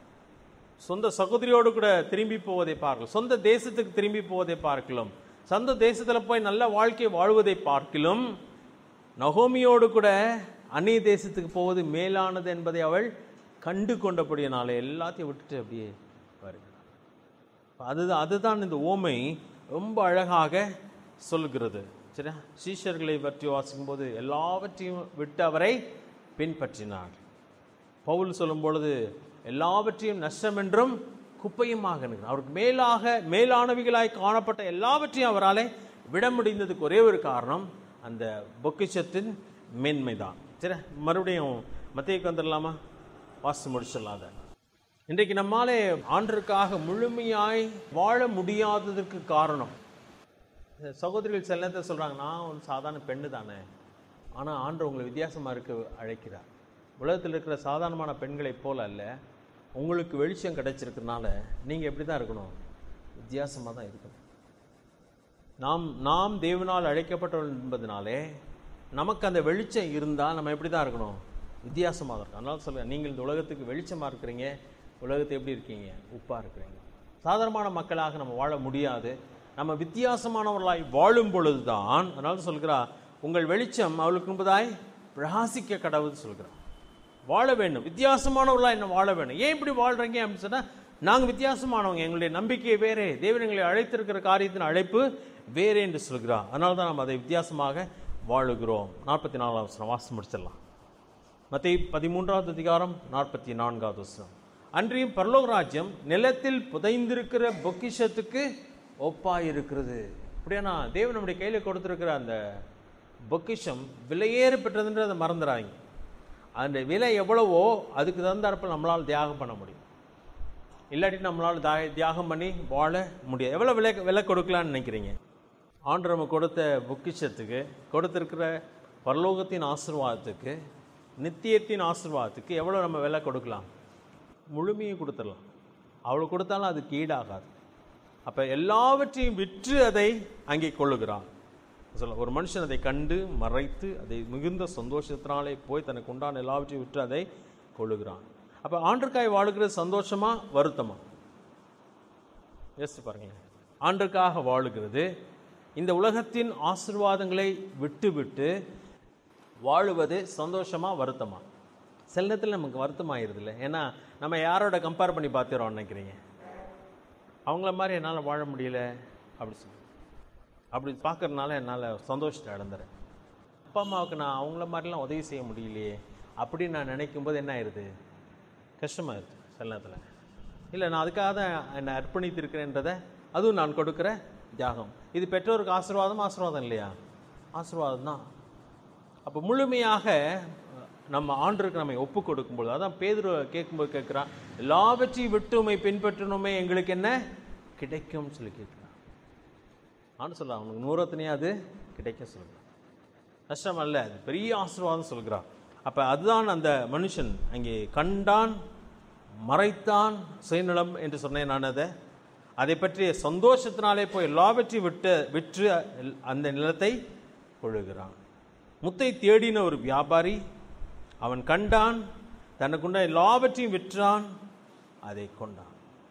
சொந்த சகோதரியோடு கூட திரும்பி போவதை பார்க்கலாம் சொந்த தேசத்துக்கு திரும்பி போவதை பார்க்கலாம் சொந்த தேசத்தில் போய் நல்ல வாழ்க்கை வாழ்வதை பார்க்கிலும் நகோமியோடு கூட அந்நிய தேசத்துக்கு போவது மேலானது என்பதை அவள் கண்டு கொண்டபடியினாலே எல்லாத்தையும் விட்டுட்டு அப்படியே வருகிறாள் அதுதான் அதுதான் இந்த ஓமை ரொம்ப அழகாக சொல்கிறது சரியா சீஷர்களை பற்றி வாசிக்கும்போது எல்லாவற்றையும் விட்டு அவரை பின்பற்றினார் பவுல் சொல்லும் பொழுது எல்லாவற்றையும் நஷ்டம் என்றும் குப்பையுமாக எண்ணுகிறார். அவருக்கு மேலாக மேலானவிகளாய் காணப்பட்ட எல்லாவற்றையும் அவராலே விட முடிந்ததுக்கு ஒரே ஒரு காரணம் அந்த பொக்கிஷத்தின் மேன்மை தான் சரி மறுபடியும் மத்தியக்கு வந்துடலாமா வாசி முடிச்சிடலாம் அதை இன்றைக்கு நம்மாலே ஆண்டருக்காக முழுமையாய் வாழ முடியாததற்கு காரணம் இந்த சகோதரிகள் சில நேரத்தில் சொல்கிறாங்க நான் ஒரு சாதாரண பெண்ணு தானே ஆனால் ஆண்டு உங்களை வித்தியாசமாக இருக்க அழைக்கிறார் உலகத்தில் இருக்கிற சாதாரணமான பெண்களைப் போல அல்ல உங்களுக்கு வெளிச்சம் கிடைச்சிருக்கனால நீங்கள் எப்படி தான் இருக்கணும் வித்தியாசமாக தான் இருக்கணும் நாம் நாம் தேவனால் அழைக்கப்பட்டவர்கள் என்பதனாலே நமக்கு அந்த வெளிச்சம் இருந்தால் நம்ம எப்படி தான் இருக்கணும் வித்தியாசமாக இருக்கணும் அதனால சொல்லுங்கள் நீங்கள் இந்த உலகத்துக்கு வெளிச்சமாக இருக்கிறீங்க உலகத்தை எப்படி இருக்கீங்க உப்பாக இருக்கிறீங்க சாதாரணமான மக்களாக நம்ம வாழ முடியாது நம்ம வித்தியாசமானவர்களாய் வாழும் பொழுது தான் அதனால சொல்கிறா உங்கள் வெளிச்சம் அவளுக்கு முன்பதாய் பிரகாசிக்க கடவுள் சொல்கிறார் வாழ வேண்டும் வித்தியாசமானவர்களாக என்ன வாழ வேண்டும் ஏன் இப்படி வாழ்றீங்க அப்படின்னு சொன்னால் நாங்கள் வித்தியாசமானவங்க எங்களுடைய நம்பிக்கை வேறே தேவன் எங்களை அழைத்திருக்கிற காரியத்தின் அழைப்பு வேறே என்று சொல்கிறார் அதனால தான் நம்ம அதை வித்தியாசமாக வாழுகிறோம் நாற்பத்தி நாலாவது வசனம் வாசம் முடிச்சிடலாம் மத்திய பதிமூன்றாவது அதிகாரம் நாற்பத்தி நான்காவது வசனம் அன்றியும் பரலோக ராஜ்யம் நிலத்தில் புதைந்திருக்கிற பொக்கிஷத்துக்கு ஒப்பாயிருக்கிறது அப்படியானா தேவன் நம்முடைய கையில் கொடுத்திருக்கிற அந்த பொக்கிஷம் விலையேறு பெற்றதுன்றதை மறந்துடாதீங்க அந்த விலை எவ்வளவோ அதுக்கு தகுந்தாற்ப நம்மளால் தியாகம் பண்ண முடியும் இல்லாட்டி நம்மளால் தா தியாகம் பண்ணி வாழ முடியாது எவ்வளோ விலை விலை கொடுக்கலான்னு நினைக்கிறீங்க ஆண்டு நம்ம கொடுத்த பொக்கிஷத்துக்கு கொடுத்திருக்கிற பரலோகத்தின் ஆசீர்வாதத்துக்கு நித்தியத்தின் ஆசீர்வாதத்துக்கு எவ்வளோ நம்ம விலை கொடுக்கலாம் முழுமையும் கொடுத்துடலாம் அவ்வளோ கொடுத்தாலும் அதுக்கு ஈடாகாது அப்போ எல்லாவற்றையும் விற்று அதை அங்கே கொள்ளுகிறான் சொல்ல ஒரு மனுஷன் அதை கண்டு மறைத்து அதை மிகுந்த சந்தோஷத்தினாலே போய் தனக்கு உண்டான எல்லாவற்றையும் விற்று அதை கொள்ளுகிறான் அப்போ ஆண்டுக்காய் வாழுகிறது சந்தோஷமா வருத்தமா யோசிச்சு பாருங்களேன் ஆண்டுக்காக வாழுகிறது இந்த உலகத்தின் ஆசிர்வாதங்களை விட்டு விட்டு வாழுவது சந்தோஷமா வருத்தமா சில நேரத்தில் நமக்கு வருத்தமாயிருது இல்லை ஏன்னா நம்ம யாரோட கம்பேர் பண்ணி பார்த்துறோம் நினைக்கிறீங்க அவங்கள மாதிரி என்னால் வாழ முடியல அப்படி சொல்லி அப்படி பார்க்கறதுனால என்னால் சந்தோஷத்தை இழந்துறேன் அப்பா அம்மாவுக்கு நான் அவங்கள மாதிரிலாம் உதவி செய்ய முடியலையே அப்படின்னு நான் நினைக்கும் போது என்ன ஆயிடுது கஷ்டமாயிருது சில நேரத்தில் இல்லை நான் அதுக்காக தான் என்னை அர்ப்பணித்திருக்கிறேன்றதை அதுவும் நான் கொடுக்குற தியாகம் இது பெற்றோருக்கு ஆசீர்வாதம் ஆசீர்வாதம் இல்லையா ஆசீர்வாதம் தான் அப்போ முழுமையாக நம்ம ஆண்டருக்கு நம்ம ஒப்பு கொடுக்கும்போது அதான் பேதுரு கேட்கும்போது கேட்குறான் எல்லாவற்றையும் விட்டு உமை பின்பற்றணுமே எங்களுக்கு என்ன கிடைக்கும்னு சொல்லி கேட்குறான் ஆண்டு சொல்ல அவனுக்கு நூறத்தினே அது கிடைக்க சொல்கிறான் கஷ்டம் அல்ல அது பெரிய ஆசீர்வாதம் சொல்கிறான் அப்போ அதுதான் அந்த மனுஷன் அங்கே கண்டான் மறைத்தான் சுயநலம் என்று சொன்னேன் நான் அதை அதை பற்றிய சந்தோஷத்தினாலே போய் எல்லாவற்றையும் விட்டு விற்று அந்த நிலத்தை கொள்ளுகிறான் முத்தை தேடின ஒரு வியாபாரி அவன் கண்டான் தனக்குண்ட எல்லாவற்றையும் விற்றான் அதை கொண்டான்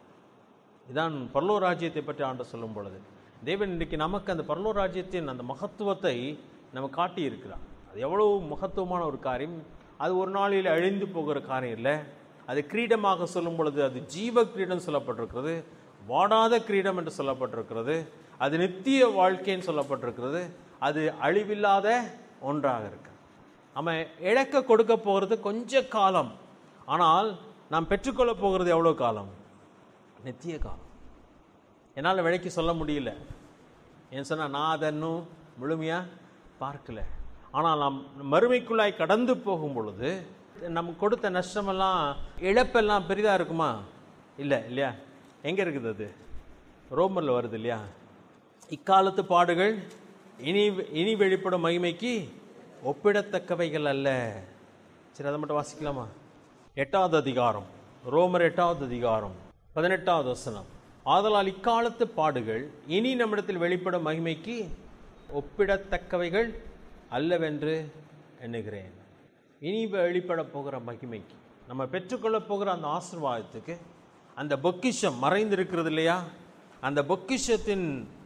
இதான் பரலோ ராஜ்யத்தை பற்றி ஆண்டு சொல்லும் பொழுது தேவன் இன்றைக்கு நமக்கு அந்த பரலோ ராஜ்யத்தின் அந்த மகத்துவத்தை நம்ம காட்டி இருக்கிறான் அது எவ்வளவு மகத்துவமான ஒரு காரியம் அது ஒரு நாளில் அழிந்து போகிற காரியம் இல்லை அது கிரீடமாக சொல்லும் பொழுது அது ஜீவ கிரீடம் சொல்லப்பட்டிருக்கிறது வாடாத கிரீடம் என்று சொல்லப்பட்டிருக்கிறது அது நித்திய வாழ்க்கைன்னு சொல்லப்பட்டிருக்கிறது அது அழிவில்லாத ஒன்றாக இருக்கு நம்ம இழக்க கொடுக்க போகிறது கொஞ்ச காலம் ஆனால் நாம் பெற்றுக்கொள்ள போகிறது எவ்வளோ காலம் நித்திய காலம் என்னால் விலைக்கு சொல்ல முடியல ஏன் சொன்னால் நான் அதை இன்னும் முழுமையாக பார்க்கல ஆனால் நாம் மறுமைக்குள்ளாய் கடந்து போகும் பொழுது நம்ம கொடுத்த நஷ்டமெல்லாம் இழப்பெல்லாம் பெரிதாக இருக்குமா இல்லை இல்லையா எங்கே இருக்குது அது ரோமரில் வருது இல்லையா இக்காலத்து பாடுகள் இனி இனி வெளிப்படும் மகிமைக்கு ஒப்பிடத்தக்கவைகள் அல்ல சரி அதை மட்டும் வாசிக்கலாமா எட்டாவது அதிகாரம் ரோமர் எட்டாவது அதிகாரம் பதினெட்டாவது வசனம் ஆதலால் இக்காலத்து பாடுகள் இனி நம்மிடத்தில் வெளிப்படும் மகிமைக்கு ஒப்பிடத்தக்கவைகள் அல்லவென்று எண்ணுகிறேன் இனி வெளிப்பட போகிற மகிமைக்கு நம்ம பெற்றுக்கொள்ள போகிற அந்த ஆசீர்வாதத்துக்கு அந்த பொக்கிஷம் மறைந்திருக்கிறது இல்லையா அந்த பொக்கிஷத்தின்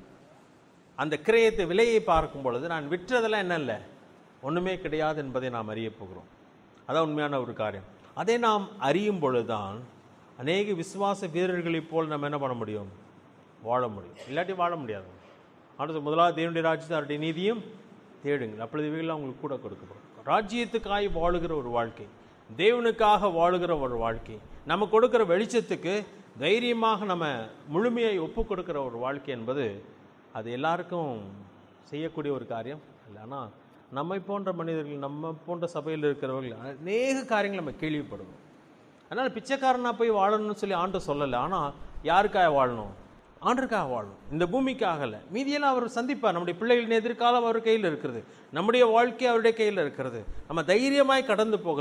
அந்த கிரயத்தை விலையை பார்க்கும் பொழுது நான் விற்றதெல்லாம் என்ன இல்லை ஒன்றுமே கிடையாது என்பதை நாம் அறிய போகிறோம் அதான் உண்மையான ஒரு காரியம் அதை நாம் அறியும் பொழுதுதான் அநேக விசுவாச வீரர்களைப் போல் நம்ம என்ன பண்ண முடியும் வாழ முடியும் இல்லாட்டி வாழ முடியாது அடுத்து முதலாவது தேவனுடைய ராஜ்யத்தை அவருடைய நீதியும் தேடுங்கள் அப்பொழுது இவைகள்லாம் உங்களுக்கு கூட கொடுக்கப்படும் ராஜ்யத்துக்காய் வாழுகிற ஒரு வாழ்க்கை தேவனுக்காக வாழுகிற ஒரு வாழ்க்கை நம்ம கொடுக்கிற வெளிச்சத்துக்கு தைரியமாக நம்ம முழுமையை ஒப்பு கொடுக்கிற ஒரு வாழ்க்கை என்பது அது எல்லாருக்கும் செய்யக்கூடிய ஒரு காரியம் இல்லை ஆனால் நம்மை போன்ற மனிதர்கள் நம்ம போன்ற சபையில் இருக்கிறவர்கள் அநேக காரியங்கள் நம்ம கேள்விப்படுவோம் அதனால் பிச்சைக்காரனா போய் வாழணும்னு சொல்லி ஆண்டு சொல்லலை ஆனால் யாருக்காக வாழணும் ஆண்டருக்காக வாழணும் இந்த பூமிக்காக இல்லை மீதியெல்லாம் அவர் சந்திப்பார் நம்முடைய பிள்ளைகளின் எதிர்காலம் அவர் கையில் இருக்கிறது நம்முடைய வாழ்க்கை அவருடைய கையில் இருக்கிறது நம்ம தைரியமாய் கடந்து போகலாம்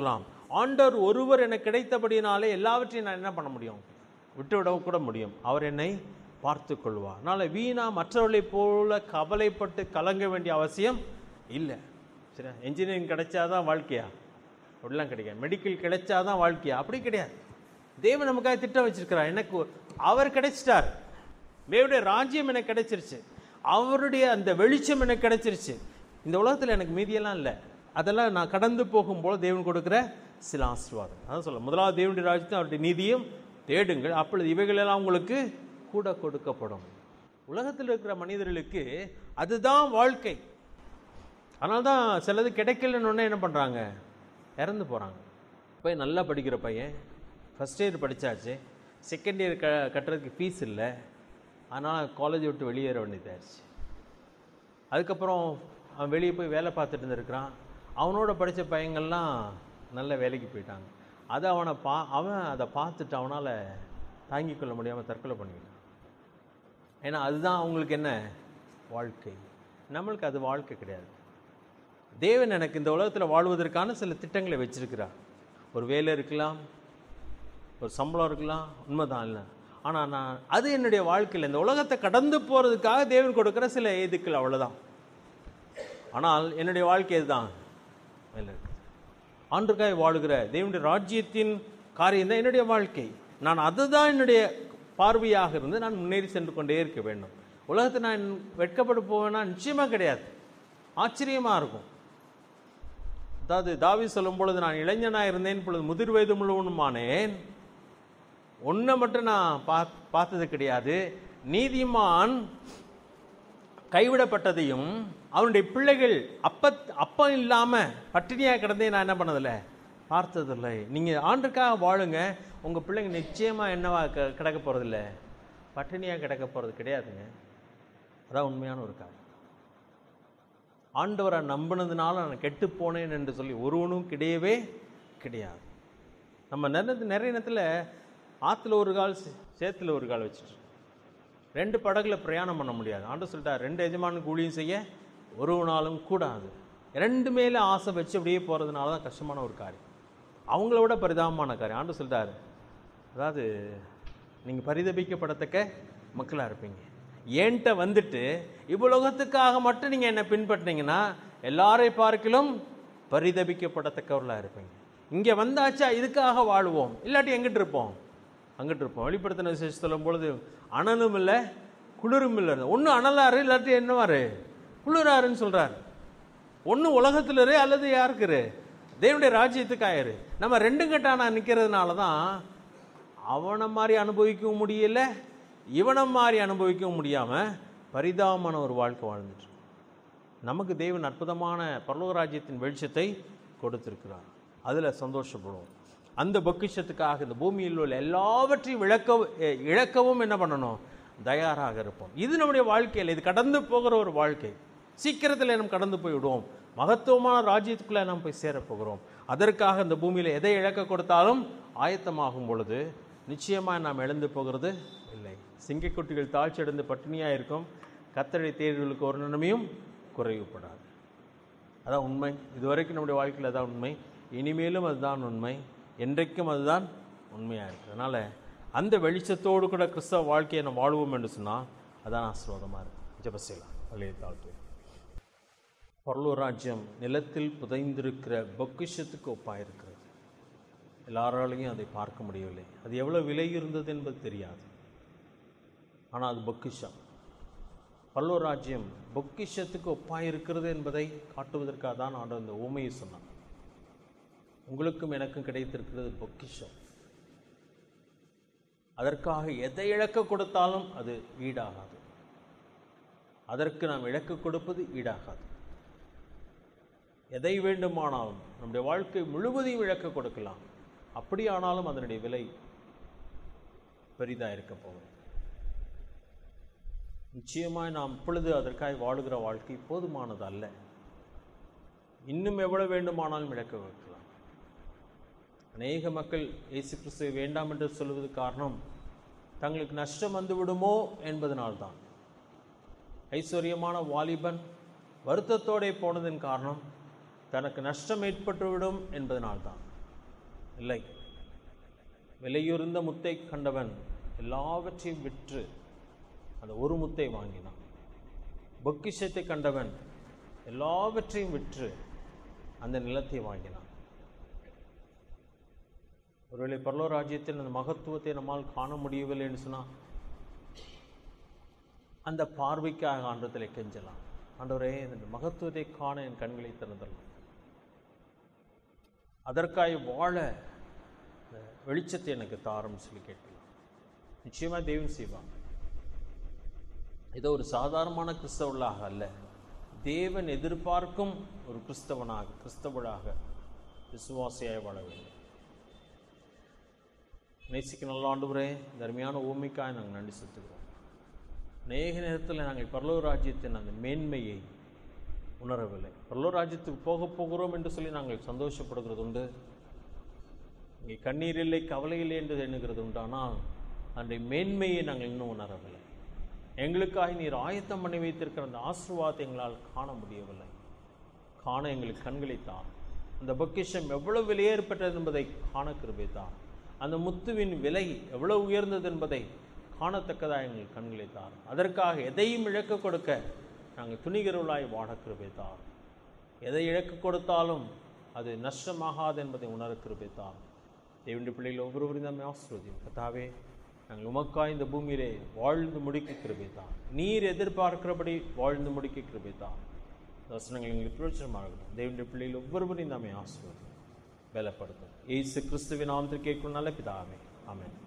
ஆண்டவர் ஒருவர் எனக்கு கிடைத்தபடினாலே எல்லாவற்றையும் நான் என்ன பண்ண முடியும் விட்டு விட கூட முடியும் அவர் என்னை பார்த்து கொள்வார் அதனால் வீணா மற்றவர்களைப் போல கவலைப்பட்டு கலங்க வேண்டிய அவசியம் இல்லை சரி என்ஜினியரிங் கிடைச்சாதான் வாழ்க்கையா அப்படிலாம் கிடைக்காது மெடிக்கல் கிடைச்சாதான் வாழ்க்கையா அப்படி கிடையாது தேவன் நமக்காக திட்டம் வச்சிருக்கிறார் எனக்கு அவர் கிடைச்சிட்டார் தேவனுடைய ராஜ்யம் எனக்கு கிடைச்சிருச்சு அவருடைய அந்த வெளிச்சம் எனக்கு கிடைச்சிருச்சு இந்த உலகத்தில் எனக்கு மீதியெல்லாம் இல்லை அதெல்லாம் நான் கடந்து போகும்போது தேவன் கொடுக்குற சில ஆசீர்வாதம் அதான் சொல்ல முதலாவது தேவனுடைய ராஜ்யத்தை அவருடைய நீதியும் தேடுங்கள் அப்பொழுது இவைகளெல்லாம் உங்களுக்கு கூட கொடுக்கப்படும் உலகத்தில் இருக்கிற மனிதர்களுக்கு அதுதான் வாழ்க்கை அதனால தான் சிலது கிடைக்கலன்னு உடனே என்ன பண்ணுறாங்க இறந்து போகிறாங்க போய் நல்லா படிக்கிற பையன் ஃபஸ்ட் இயர் படித்தாச்சு செகண்ட் இயர் க கட்டுறதுக்கு ஃபீஸ் இல்லை அதனால் காலேஜ் விட்டு வெளியேற வேண்டியதாயிருச்சு அதுக்கப்புறம் அவன் வெளியே போய் வேலை பார்த்துட்டு இருந்திருக்கிறான் அவனோட படித்த பையங்கள்லாம் நல்ல வேலைக்கு போயிட்டாங்க அதை அவனை பா அவன் அதை பார்த்துட்டு அவனால் தாங்கிக் கொள்ள முடியாமல் தற்கொலை பண்ணிக்கிட்டான் ஏன்னா அதுதான் அவங்களுக்கு என்ன வாழ்க்கை நம்மளுக்கு அது வாழ்க்கை கிடையாது தேவன் எனக்கு இந்த உலகத்தில் வாழ்வதற்கான சில திட்டங்களை வச்சிருக்கிறார் ஒரு வேலை இருக்கலாம் ஒரு சம்பளம் இருக்கலாம் உண்மைதான் இல்லை ஆனால் நான் அது என்னுடைய வாழ்க்கையில் இந்த உலகத்தை கடந்து போகிறதுக்காக தேவன் கொடுக்குற சில ஏதுக்கள் அவ்வளோதான் ஆனால் என்னுடைய வாழ்க்கை இதுதான் மேலே இருக்குது ஆண்டுக்காய் வாழுகிற தேவனுடைய ராஜ்யத்தின் காரியம் தான் என்னுடைய வாழ்க்கை நான் அதுதான் என்னுடைய பார்வையாக இருந்து நான் முன்னேறி சென்று கொண்டே இருக்க வேண்டும் உலகத்தை நான் வெட்கப்பட்டு போவேன்னா நிச்சயமாக கிடையாது ஆச்சரியமாக இருக்கும் அதாவது தாவி சொல்லும் பொழுது நான் இளைஞனாக இருந்தேன் பொழுது முதிர் வயது முழுவதுமானேன் ஒன்றை மட்டும் நான் பாத் பார்த்தது கிடையாது நீதிமான் கைவிடப்பட்டதையும் அவனுடைய பிள்ளைகள் அப்ப அப்பம் இல்லாமல் பட்டினியாக கிடந்தே நான் என்ன பண்ணதில்லை பார்த்ததில்லை நீங்கள் ஆண்டுக்காக வாழுங்க உங்கள் பிள்ளைங்க நிச்சயமாக என்னவா க கிடக்க போகிறதில்ல பட்டினியாக கிடக்க போகிறது கிடையாதுங்க அதான் உண்மையான ஒரு காரியம் ஆண்டவரை நம்பினதுனால நான் கெட்டு போனேன் என்று சொல்லி ஒருவனும் கிடையவே கிடையாது நம்ம நிறைய நிறைய நேரத்தில் ஆற்றுல ஒரு கால் சே- சேத்துல ஒரு கால் வச்சுட்டு ரெண்டு படகுல பிரயாணம் பண்ண முடியாது ஆண்டு சொல்லிட்டார் ரெண்டு எஜமானுக்கு ஊழியம் செய்ய ஒருவனாலும் கூடாது ரெண்டு மேலே ஆசை வச்சு அப்படியே போகிறதுனால தான் கஷ்டமான ஒரு காரியம் அவங்கள விட பரிதாபமான காரியம் ஆண்டு சொல்லிட்டாரு அதாவது நீங்கள் பரிதபிக்கப்படத்தக்க மக்களாக இருப்பீங்க என்கிட்ட வந்துட்டு இவ்வுலகத்துக்காக மட்டும் நீங்கள் என்னை பின்பற்றினீங்கன்னா எல்லாரை பார்க்கிலும் பரிதபிக்கப்படத்தக்கவர்களாக இருப்பீங்க இங்கே வந்தாச்சா இதுக்காக வாழுவோம் இல்லாட்டி எங்கிட்டு இருப்போம் அங்கிட்டு இருப்போம் வெளிப்படுத்தின விசேஷம் சொல்லும் பொழுது அனலும் இல்லை குளிரும் இல்லை ஒன்று அனலாரு இல்லாட்டி என்னவாரு குளிராருன்னு சொல்கிறார் ஒன்று உலகத்திலரு அல்லது யாருக்குரு தேவனுடைய ராஜ்யத்துக்காயிரு நம்ம ரெண்டும் கட்டானா நிற்கிறதுனால தான் அவனை மாதிரி அனுபவிக்கவும் முடியல இவனை மாதிரி அனுபவிக்கவும் முடியாமல் பரிதாபமான ஒரு வாழ்க்கை வாழ்ந்துட்டு இருக்கோம். நமக்கு தேவன் அற்புதமான பரலோக ராஜ்யத்தின் வெளிச்சத்தை கொடுத்திருக்கிறார் அதில் சந்தோஷப்படுவோம் அந்த பொக்கிஷத்துக்காக இந்த பூமியில் உள்ள எல்லாவற்றையும் இழக்க எ- இழக்கவும் என்ன பண்ணணும் தயாராக இருப்போம் இது நம்முடைய வாழ்க்கையில் இது கடந்து போகிற ஒரு வாழ்க்கை சீக்கிரத்தில் நம்ம கடந்து போய் விடுவோம் மகத்துவமான ராஜ்யத்துக்குள்ளே நாம் போய் சேரப் போகிறோம் அதற்காக இந்த பூமியில் எதை இழக்க கொடுத்தாலும் ஆயத்தமாகும் பொழுது நிச்சயமாக நாம் இழந்து போகிறது இல்லை சிங்கக்குட்டிகள் தாழ்ச்சி அடைந்து பட்டினியாக இருக்கும் கத்தரை தேர்வுகளுக்கு ஒரு நன்மையும் குறைவுபடாது அதான் உண்மை இதுவரைக்கும் நம்முடைய வாழ்க்கையில் அதான் உண்மை இனிமேலும் அதுதான் உண்மை என்றைக்கும் அதுதான் உண்மையாக இருக்குது அதனால் அந்த வெளிச்சத்தோடு கூட கிறிஸ்தவ வாழ்க்கையை நம்ம வாழ்வோம் என்று சொன்னால் அதான் ஆசீர்வாதமாக இருக்கும் ஜெப செய்யலாம் அல்லே தாழ்த்து பரலூர் ராஜ்யம் நிலத்தில் புதைந்திருக்கிற பொக்கிஷத்துக்கு ஒப்பாயிருக்கிறது எல்லாராலையும் அதை பார்க்க முடியவில்லை அது எவ்வளோ விலை இருந்தது என்பது தெரியாது ஆனால் அது பொக்கிஷம் பல்லூர் ராஜ்யம் பொக்கிஷத்துக்கு ஒப்பாயிருக்கிறது என்பதை காட்டுவதற்காக தான் ஆண்டவர் இந்த ஊமையை சொன்னான் உங்களுக்கும் எனக்கும் கிடைத்திருக்கிறது பொக்கிஷம் அதற்காக எதை இழக்க கொடுத்தாலும் அது ஈடாகாது அதற்கு நாம் இழக்க கொடுப்பது ஈடாகாது எதை வேண்டுமானாலும் நம்முடைய வாழ்க்கை முழுவதையும் இழக்க கொடுக்கலாம் அப்படியானாலும் அதனுடைய விலை பெரிதாக இருக்க போகும் நிச்சயமாய் நாம் இப்பொழுது அதற்காக வாழுகிற வாழ்க்கை போதுமானது அல்ல இன்னும் எவ்வளவு வேண்டுமானாலும் இழக்க வைக்கலாம் அநேக மக்கள் இயேசு கிறிஸ்துவை வேண்டாம் என்று சொல்வது காரணம் தங்களுக்கு நஷ்டம் வந்து விடுமோ என்பதனால்தான் ஐஸ்வர்யமான வாலிபன் வருத்தத்தோடே போனதன் காரணம் தனக்கு நஷ்டம் ஏற்பட்டுவிடும் என்பதனால்தான் இல்லை விலையுறந்த முத்தை கண்டவன் எல்லாவற்றையும் விற்று அந்த ஒரு முத்தை வாங்கினான் பொக்கிஷத்தை கண்டவன் எல்லாவற்றையும் விற்று அந்த நிலத்தை வாங்கினான் ஒருவேளை பரலோ ராஜ்யத்தின் அந்த மகத்துவத்தை நம்மால் காண முடியவில்லை என்று சொன்னால் அந்த பார்வைக்காக ஆண்டத்தில் கெஞ்சலாம் ஆண்டவரே இந்த மகத்துவத்தை காண என் கண்களை திறந்தலாம் அதற்காய் வாழ இந்த வெளிச்சத்தை எனக்கு தாரம் சொல்லி கேட்கலாம் நிச்சயமாக தேவன் செய்வாங்க ஏதோ ஒரு சாதாரணமான கிறிஸ்தவர்களாக அல்ல தேவன் எதிர்பார்க்கும் ஒரு கிறிஸ்தவனாக கிறிஸ்தவளாக விசுவாசியாய் வாழ வேண்டும் நேசிக்க நல்ல ஆண்டுவரே இந்த அருமையான ஊமைக்காய் நாங்கள் நன்றி செலுத்துகிறோம் அநேக நேரத்தில் நாங்கள் பரலோ ராஜ்யத்தின் அந்த மேன்மையை உணரவில்லை பரலோ ராஜ்யத்துக்கு போக போகிறோம் என்று சொல்லி நாங்கள் சந்தோஷப்படுகிறது உண்டு இங்கே கண்ணீர் இல்லை கவலை இல்லை என்று எண்ணுகிறது உண்டு ஆனால் அன்றைய மேன்மையை நாங்கள் இன்னும் உணரவில்லை எங்களுக்காக நீர் ஆயத்தம் பண்ணி வைத்திருக்கிற அந்த ஆசீர்வாதத்தை எங்களால் காண முடியவில்லை காண எங்களுக்கு கண்களை தான் அந்த பொக்கிஷம் எவ்வளவு விலையேற்பட்டது என்பதை காண கிருபை தான் அந்த முத்துவின் விலை எவ்வளவு உயர்ந்தது என்பதை காணத்தக்கதாக எங்கள் கண்களை தார் அதற்காக எதையும் இழக்க கொடுக்க நாங்கள் துணிகருளாய் வாழ கிருபை தார் எதை இழக்க கொடுத்தாலும் அது நஷ்டமாகாது என்பதை உணர கிருபை தார் தேவண்டி பிள்ளைகள் ஒவ்வொருவரையும் நம்மை ஆசிர்வதியும் கத்தாவே நாங்கள் உமக்காய் இந்த பூமியிலே வாழ்ந்து முடிக்க கிருபை தான் நீர் எதிர்பார்க்கிறபடி வாழ்ந்து முடிக்க கிருபை தான் வசனங்கள் எங்களுக்கு பிரயோஜனமாகட்டும் தேவனுடைய பிள்ளைகள் ஒவ்வொருவரையும் நம்மை ஆசிர்வதியும் பலப்படுத்தும் ஏசு கிறிஸ்துவின் நாமத்தில் கேட்கும் நல்ல பிதாவே ஆமென்